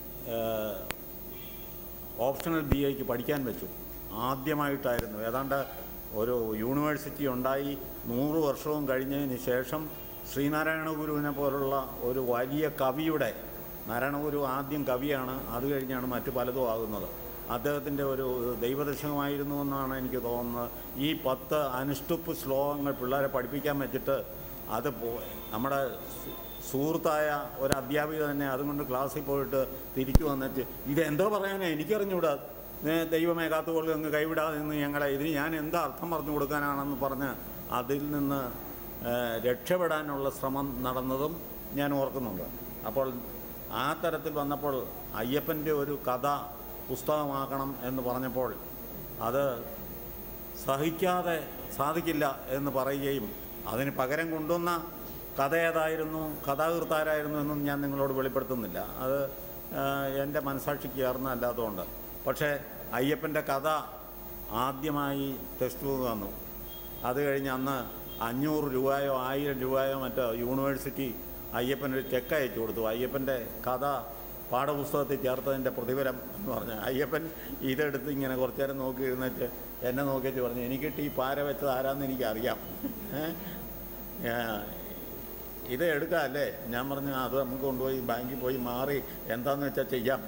optional B എക്ക് പഠിക്കാൻ വെച്ചു ആദ്യമായിട്ടായിരുന്നു ഏതാണ്ട് ഒരു യൂണിവേഴ്സിറ്റി ഉണ്ടായി നൂറ് വർഷവും കഴിഞ്ഞതിന് ശേഷം ശ്രീനാരായണ ഗുരുവിനെ പോലുള്ള ഒരു വലിയ കവിയുടെ നാരായണ ഗുരു ആദ്യം കവിയാണ് അത് കഴിഞ്ഞാണ് മറ്റു പലതും ആകുന്നത് അദ്ദേഹത്തിൻ്റെ ഒരു ദൈവദശകമായിരുന്നു എന്നാണ് എനിക്ക് തോന്നുന്നത് ഈ പത്ത് അനുഷ്ടുപ്പ് ശ്ലോകങ്ങൾ പിള്ളേരെ പഠിപ്പിക്കാൻ വെച്ചിട്ട് അത് പോ നമ്മുടെ സു- സുഹൃത്തായ ഒരു അധ്യാപിക തന്നെ അതുകൊണ്ട് ക്ലാസ്സിൽ പോയിട്ട് തിരിച്ചു വന്നിട്ട് ഇതെന്തോ പറയാനാ എനിക്കറിഞ്ഞൂടാ ഏ, ദൈവമേ കാത്തുകൊള്ളുക അങ്ങ് കൈവിടാതെ നിന്ന് ഞങ്ങളെ ഇതിന് ഞാൻ എന്താ അർത്ഥം പറഞ്ഞു കൊടുക്കാനാണെന്ന് പറഞ്ഞ് അതിൽ നിന്ന് ഏ, രക്ഷപ്പെടാനുള്ള ശ്രമം നടന്നതും ഞാൻ ഓർക്കുന്നുണ്ട് അപ്പോൾ ആ തരത്തിൽ വന്നപ്പോൾ അയ്യപ്പൻ്റെ ഒരു കഥ പുസ്തകമാക്കണം എന്ന് പറഞ്ഞപ്പോൾ അത് സഹിക്കാതെ സാധിക്കില്ല എന്ന് പറയുകയും അതിന് പകരം കൊണ്ടുവന്ന കഥ ഏതായിരുന്നു കഥാകൃത്താരായിരുന്നു എന്നും ഞാൻ നിങ്ങളോട് വെളിപ്പെടുത്തുന്നില്ല അത് ആ, എൻ്റെ മനസാക്ഷിക്ക് ചേർന്നല്ലാത്തതുകൊണ്ട് പക്ഷേ അയ്യപ്പൻ്റെ കഥ ആദ്യമായി ടെക്സ്റ്റ് ബുക്ക് തന്നു അത് കഴിഞ്ഞ് അന്ന് അഞ്ഞൂറ് രൂപയോ ആയിരം രൂപയോ മറ്റോ യൂണിവേഴ്സിറ്റി അയ്യപ്പനൊരു ചെക്ക് അയച്ചു കൊടുത്തു അയ്യപ്പൻ്റെ കഥ പാഠപുസ്തകത്തിൽ ചേർത്തതിൻ്റെ പ്രതിഫലം എന്ന് പറഞ്ഞ അയ്യപ്പൻ ഇതെടുത്ത് ഇങ്ങനെ കുറച്ചു നേരം നോക്കി ഇരുന്നിട്ട് എന്നെ നോക്കിയിട്ട് പറഞ്ഞു എനിക്കിട്ട് ഈ പാര വെച്ചത് ആരാന്ന് എനിക്കറിയാം ഏ? ഏ, ഇത് എടുക്കാം അല്ലേ ഞാൻ പറഞ്ഞു അത് നമുക്ക് കൊണ്ടുപോയി ബാങ്കിൽ പോയി മാറി എന്താന്ന് വെച്ചാൽ ചെയ്യാം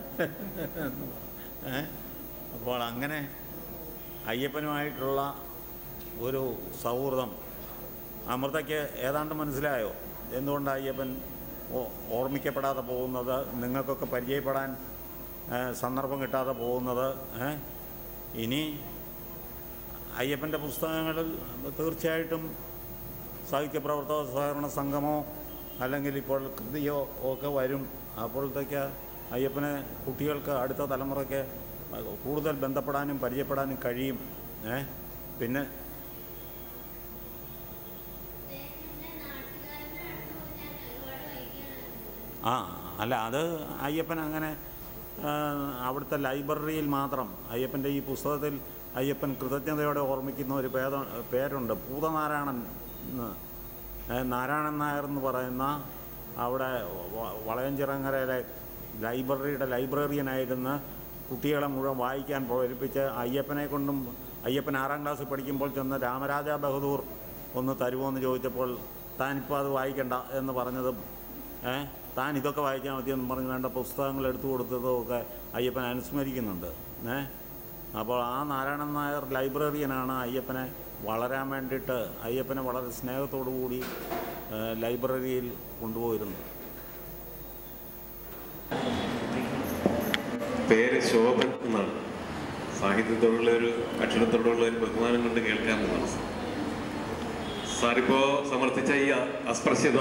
ഏ? അപ്പോൾ അങ്ങനെ അയ്യപ്പനുമായിട്ടുള്ള ഒരു സൗഹൃദം അമൃതയ്ക്ക് ഏതാണ്ട് മനസ്സിലായോ എന്തുകൊണ്ടാണ് അയ്യപ്പൻ ഓ- ഓർമ്മിക്കപ്പെടാതെ പോകുന്നത് നിങ്ങൾക്കൊക്കെ പരിചയപ്പെടാൻ ഏ, സന്ദർഭം കിട്ടാതെ പോകുന്നത് ഏ? ഇനി അയ്യപ്പൻ്റെ പുസ്തകങ്ങളിൽ തീർച്ചയായിട്ടും സാഹിത്യപ്രവർത്തക സഹകരണ സംഘമോ അല്ലെങ്കിൽ ഇപ്പോൾ കൃതിയോ ഒക്കെ വരും അപ്പോഴത്തേക്ക് അയ്യപ്പനെ കുട്ടികൾക്ക് അടുത്ത തലമുറയ്ക്ക് കൂടുതൽ ബന്ധപ്പെടാനും പരിചയപ്പെടാനും കഴിയും ഏ പിന്നെ അദ്ദേഹത്തിന്റെ നാട്ടുകാരുടെ അടുത്ത് പോയി ഞാൻ ഒരുപാട് വൈകിയാണ് ആ അല്ല അത് അയ്യപ്പൻ അങ്ങനെ ആ, അവിടുത്തെ ലൈബ്രറിയിൽ മാത്രം അയ്യപ്പൻ്റെ ഈ പുസ്തകത്തിൽ അയ്യപ്പൻ കൃതജ്ഞതയോടെ ഓർമ്മിക്കുന്ന ഒരു പേത പേരുണ്ട് പൂതനാരായണൻ എന്ന് ഏ, നാരായണൻ നായർ എന്ന് പറയുന്ന അവിടെ വ- വളയഞ്ചിറങ്ങരയിലെ ലൈബ്രറിയുടെ ലൈബ്രറിയനായിരുന്ന കുട്ടികളെ മുഴുവൻ വായിക്കാൻ പ്രേരിപ്പിച്ച് അയ്യപ്പനെ കൊണ്ടും അയ്യപ്പൻ ആറാം ക്ലാസ്സിൽ പഠിക്കുമ്പോൾ ചെന്ന് രാമരാജ ബഹദൂർ ഒന്ന് തരുമോ എന്ന് ചോദിച്ചപ്പോൾ താനിപ്പോൾ അത് വായിക്കണ്ട എന്ന് പറഞ്ഞതും ഏ താൻ ഇതൊക്കെ വായിക്കാൻ മതിയെന്ന് പറഞ്ഞ് വേണ്ട പുസ്തകങ്ങൾ എടുത്തു കൊടുത്തതും ഒക്കെ അയ്യപ്പൻ അനുസ്മരിക്കുന്നുണ്ട് ഏ അപ്പോൾ ആ നാരായണൻ നായർ ലൈബ്രറിയനാണ് അയ്യപ്പനെ വളരാൻ വേണ്ടിയിട്ട് അയ്യപ്പനെ വളരെ സ്നേഹത്തോടു കൂടി ഏ, ലൈബ്രറിയിൽ കൊണ്ടുപോയിരുന്നത് പേര് ശോഭൻ എന്നാണ് സാഹിത്യത്തോടുള്ള ഒരു അക്ഷരത്തോടുള്ള ഒരു ബഹുമാനം കൊണ്ട് കേൾക്കാമെന്നാണ് സാറിപ്പോ സമർത്ഥിച്ച ഈ അ- അസ്പൃശ്യത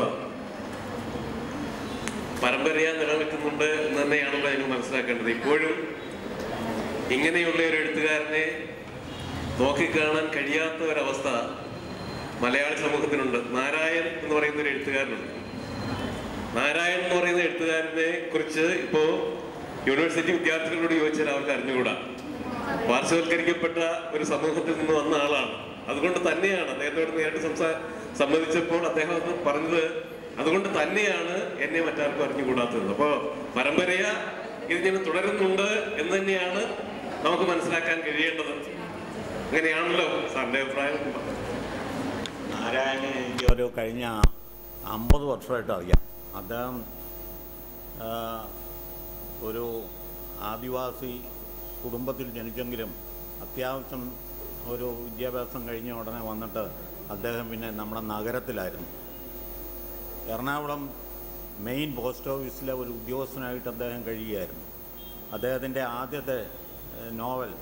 പരമ്പരയാ നിലനിൽക്കുന്നുണ്ട് എന്ന് തന്നെയാണല്ലോ ഞങ്ങൾ മനസ്സിലാക്കേണ്ടത് ഇപ്പോഴും ഇങ്ങനെയുള്ള ഒരു എഴുത്തുകാരനെ നോക്കിക്കാണാൻ കഴിയാത്ത ഒരവസ്ഥ മലയാള സമൂഹത്തിനുണ്ട് നാരായൺ എന്ന് പറയുന്ന ഒരു എഴുത്തുകാരനുണ്ട് നാരായൺ എന്ന് പറയുന്ന എഴുത്തുകാരനെ കുറിച്ച് ഇപ്പോ യൂണിവേഴ്സിറ്റി വിദ്യാർത്ഥികളോട് ചോദിച്ചാൽ അവർക്ക് അറിഞ്ഞുകൂടാ പാർശ്വവൽക്കരിക്കപ്പെട്ട ഒരു സമൂഹത്തിൽ നിന്ന് വന്ന ആളാണ് അതുകൊണ്ട് തന്നെയാണ് അദ്ദേഹത്തോട് നേരിട്ട് സംസാ സംബന്ധിച്ചപ്പോൾ അദ്ദേഹം അത് പറഞ്ഞത് അതുകൊണ്ട് തന്നെയാണ് എന്നെ മറ്റാർക്കും അറിഞ്ഞുകൂടാത്തത് അപ്പോ പരമ്പരയ ഇതിങ്ങനെ തുടരുന്നുണ്ട് എന്ന് തന്നെയാണ് നമുക്ക് മനസ്സിലാക്കാൻ കഴിയേണ്ടത് അങ്ങനെയാണല്ലോ സാറിന്റെ അഭിപ്രായം നാരായണനെ എനിക്ക് ഒരു കഴിഞ്ഞ അമ്പത് വർഷമായിട്ട് അറിയാം അദ്ദേഹം ആ, ഒരു ആദിവാസി കുടുംബത്തിൽ ജനിച്ചെങ്കിലും അത്യാവശ്യം ഒരു വിദ്യാഭ്യാസം കഴിഞ്ഞ ഉടനെ വന്നിട്ട് അദ്ദേഹം പിന്നെ നമ്മുടെ നഗരത്തിലായിരുന്നു എറണാകുളം മെയിൻ പോസ്റ്റ് ഓഫീസിലെ ഒരു ഉദ്യോഗസ്ഥനായിട്ട് അദ്ദേഹം കഴിയുകയായിരുന്നു അദ്ദേഹത്തിൻ്റെ ആദ്യത്തെ ഏഹ്, നോവൽ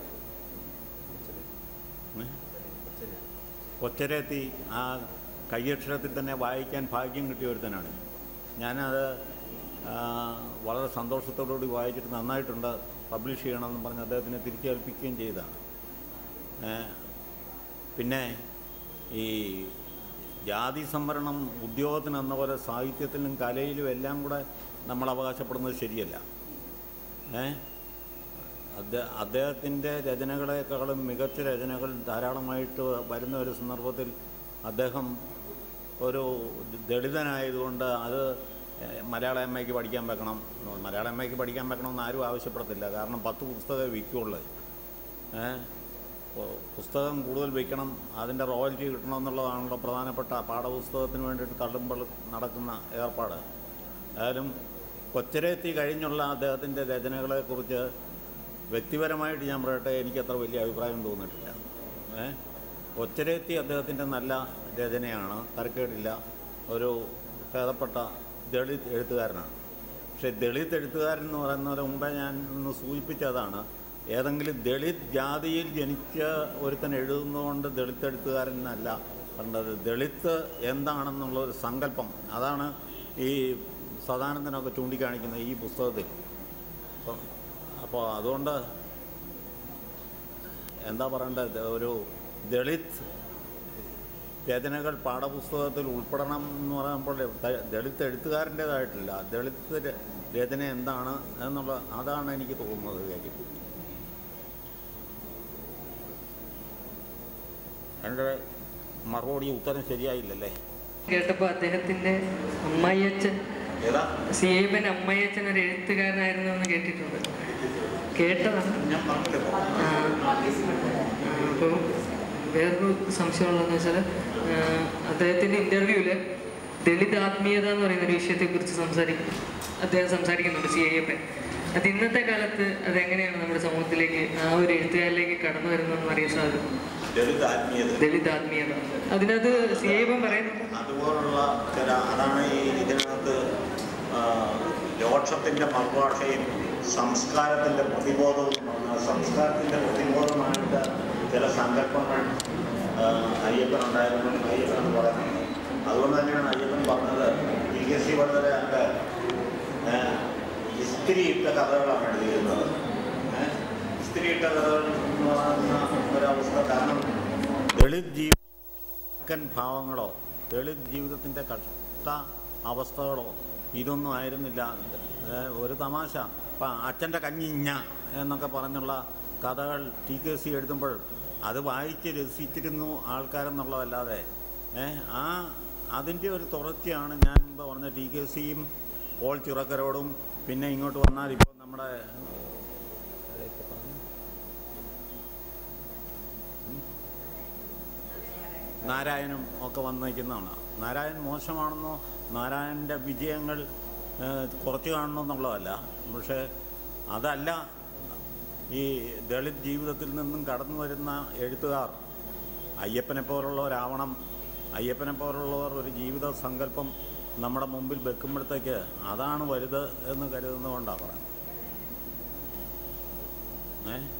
ഏ? കൊച്ചരത്തി ആ കയ്യക്ഷരത്തിൽ തന്നെ വായിക്കാൻ ഭാഗ്യം കിട്ടിയ ഒരുത്തനാണ് ഞാനത് ആ, വളരെ സന്തോഷത്തോടുകൂടി വായിച്ചിട്ട് നന്നായിട്ടുണ്ട് പബ്ലിഷ് ചെയ്യണമെന്ന് പറഞ്ഞ് അദ്ദേഹത്തിനെ തിരിച്ചേൽപ്പിക്കുകയും ചെയ്തതാണ് ഏ, പിന്നെ ഈ ജാതി സംവരണം ഉദ്യോഗത്തിന് എന്ന പോലെ സാഹിത്യത്തിലും കലയിലും എല്ലാം കൂടെ നമ്മൾ അവകാശപ്പെടുന്നത് ശരിയല്ല ഏ അദ്ദേഹ അദ്ദേഹത്തിൻ്റെ രചനകളെക്കാളും മികച്ച രചനകൾ ധാരാളമായിട്ട് വരുന്ന ഒരു സന്ദർഭത്തിൽ അദ്ദേഹം ഒരു ദളിതനായതുകൊണ്ട് അത് ഏഹ്, മലയാള എം എക്ക് പഠിക്കാൻ വെക്കണം മലയാള എം എക്ക് പഠിക്കാൻ വെക്കണമെന്ന് ആരും ആവശ്യപ്പെടത്തില്ല കാരണം പത്ത് പുസ്തകമേ വിൽക്കുള്ളൂ ഏഹ് പു- പുസ്തകം കൂടുതൽ വിൽക്കണം അതിൻ്റെ റോയൽറ്റി കിട്ടണമെന്നുള്ളതാണല്ലോ പ്രധാനപ്പെട്ട പാഠപുസ്തകത്തിന് വേണ്ടിയിട്ട് തള്ളുമ്പോൾ നടക്കുന്ന ഏർപ്പാട് ഏതായാലും കൊച്ചരേത്തി കഴിഞ്ഞുള്ള അദ്ദേഹത്തിൻ്റെ രചനകളെക്കുറിച്ച് വ്യക്തിപരമായിട്ട് ഞാൻ പറയട്ടെ എനിക്ക് അത്ര വലിയ അഭിപ്രായം തോന്നിയിട്ടില്ല ഏ കൊച്ചരേത്തി അദ്ദേഹത്തിൻ്റെ നല്ല രചനയാണ് തരക്കേടില്ല ഒരു ഭേദപ്പെട്ട ദളിത് എഴുത്തുകാരനാണ് പക്ഷേ ദളിത് എഴുത്തുകാരൻ എന്ന് പറയുന്നതിന് മുമ്പേ ഞാൻ ഒന്ന് സൂചിപ്പിച്ചതാണ് ഏതെങ്കിലും ദളിത് ജാതിയിൽ ജനിച്ച ഒരുത്തൻ എഴുതുന്നതുകൊണ്ട് ദളിത് എഴുത്തുകാരനല്ല കണ്ടത് ദളിത് എന്താണെന്നുള്ള ഒരു സങ്കല്പം അതാണ് ഈ സദാനന്ദനൊക്കെ ചൂണ്ടിക്കാണിക്കുന്നത് ഈ പുസ്തകത്തിൽ അപ്പം അപ്പോൾ അതുകൊണ്ട് എന്താ പറയേണ്ടത് ഒരു ദളിത് രചനകൾ പാഠപുസ്തകത്തിൽ ഉൾപ്പെടണം എന്ന് പറയുമ്പോൾ ത- ദളിത് എഴുത്തുകാരൻ്റേതായിട്ടില്ല ദളിത് ര- രചന എന്താണ് എന്നുള്ള അതാണ് എനിക്ക് തോന്നുന്നത് കാര്യം എൻ്റെ മറുപടി ഉത്തരം ശരിയായില്ലല്ലേ കേട്ടപ്പോൾ അദ്ദേഹത്തിന്റെ അമ്മായിയച്ഛൻ ഏതാ സിയേബൻ അമ്മായിയച്ഛൻ ഒരു എഴുത്തുകാരനായിരുന്നു എന്ന് കേട്ടിട്ടുണ്ട് കേട്ടതാണ് ഞാൻ പറഞ്ഞില്ല അപ്പോൾ വേറൊരു സംശയമുള്ളതെന്ന് വെച്ചാൽ അദ്ദേഹത്തിൻ്റെ ഇൻ്റർവ്യൂവിൽ ദളിത് ആത്മീയത എന്ന് പറയുന്ന ഒരു വിഷയത്തെക്കുറിച്ച് സംസാരിക്കും അദ്ദേഹം സംസാരിക്കുന്നുണ്ട് സി ഐ എപ്പൻ അത് ഇന്നത്തെ കാലത്ത് അതെങ്ങനെയാണ് നമ്മുടെ സമൂഹത്തിലേക്ക് ആ ഒരു എഴുത്തുകാരിലേക്ക് കടന്നു വരുന്നതെന്ന് അറിയാൻ സാധിക്കും ദളിത് ആത്മീയത ദളിത് ആത്മീയത അതിനകത്ത് സി ഐ എപ്പൻ പറയുന്നത് അതുപോലുള്ള ചില അതാണ് ഈ ഇതിനകത്ത് ആ, രോക്ഷത്തിൻ്റെ മറുഭാഷയും സംസ്കാരത്തിൻ്റെ പ്രതിബോധവും ആ, സംസ്കാരത്തിൻ്റെ പ്രതിബോധമായിട്ട് ചില സങ്കല്പങ്ങൾ ആ, അയ്യപ്പനുണ്ടായിരുന്നു അയ്യപ്പൻ എന്ന് പറയുന്നത് അതുകൊണ്ട് തന്നെയാണ് അയ്യപ്പൻ പറഞ്ഞത് പി എസ് സി വന്നവരൊക്കെ ഇസ്തിരി ഇട്ട കഥകളാണ് എഴുതിയിരുന്നത് ഏ, ഇസ്തിരി ഇട്ട കഥകൾ എന്ന് പറയുന്ന ഒരവസ്ഥ കാരണം ദളിത് ജീവ വടക്കൻ ഭാവങ്ങളോ ദളിത് ജീവിതത്തിൻ്റെ കഷ്ട അവസ്ഥകളോ ഇതൊന്നും ആയിരുന്നില്ല ഏ, ഒരു തമാശ ഇപ്പം അച്ഛൻ്റെ കഞ്ഞിഞ്ഞ എന്നൊക്കെ പറഞ്ഞുള്ള കഥകൾ ടി കെ സി എഴുതുമ്പോൾ അത് വായിച്ച് രസിച്ചിരുന്നു ആൾക്കാരെന്നുള്ളതല്ലാതെ ഏ, ആ അതിൻ്റെ ഒരു തുടർച്ചയാണ് ഞാൻ മുമ്പ് പറഞ്ഞ ടി കെ സിയും പോൾ ചിറക്കരോടും പിന്നെ ഇങ്ങോട്ട് വന്നാൽ ഇപ്പോൾ നമ്മുടെ നാരായണും ഒക്കെ വന്നു നിൽക്കുന്നതാണ് നാരായണൻ മോശമാണെന്നോ നാരായണൻ്റെ വിജയങ്ങൾ ഏഹ്, കുറച്ച് കാണണമെന്നുള്ളതല്ല പക്ഷേ അതല്ല ഈ ദളിത് ജീവിതത്തിൽ നിന്നും കടന്നു വരുന്ന എഴുത്തുകാർ അയ്യപ്പനെ പോലുള്ളവരാവണം അയ്യപ്പനെ പോലുള്ളവർ ഒരു ജീവിത സങ്കല്പം നമ്മുടെ മുമ്പിൽ വെക്കുമ്പോഴത്തേക്ക് അതാണ് വലുത് എന്ന് കരുതുന്നതുകൊണ്ടാണ് പറയുന്നത് ഏ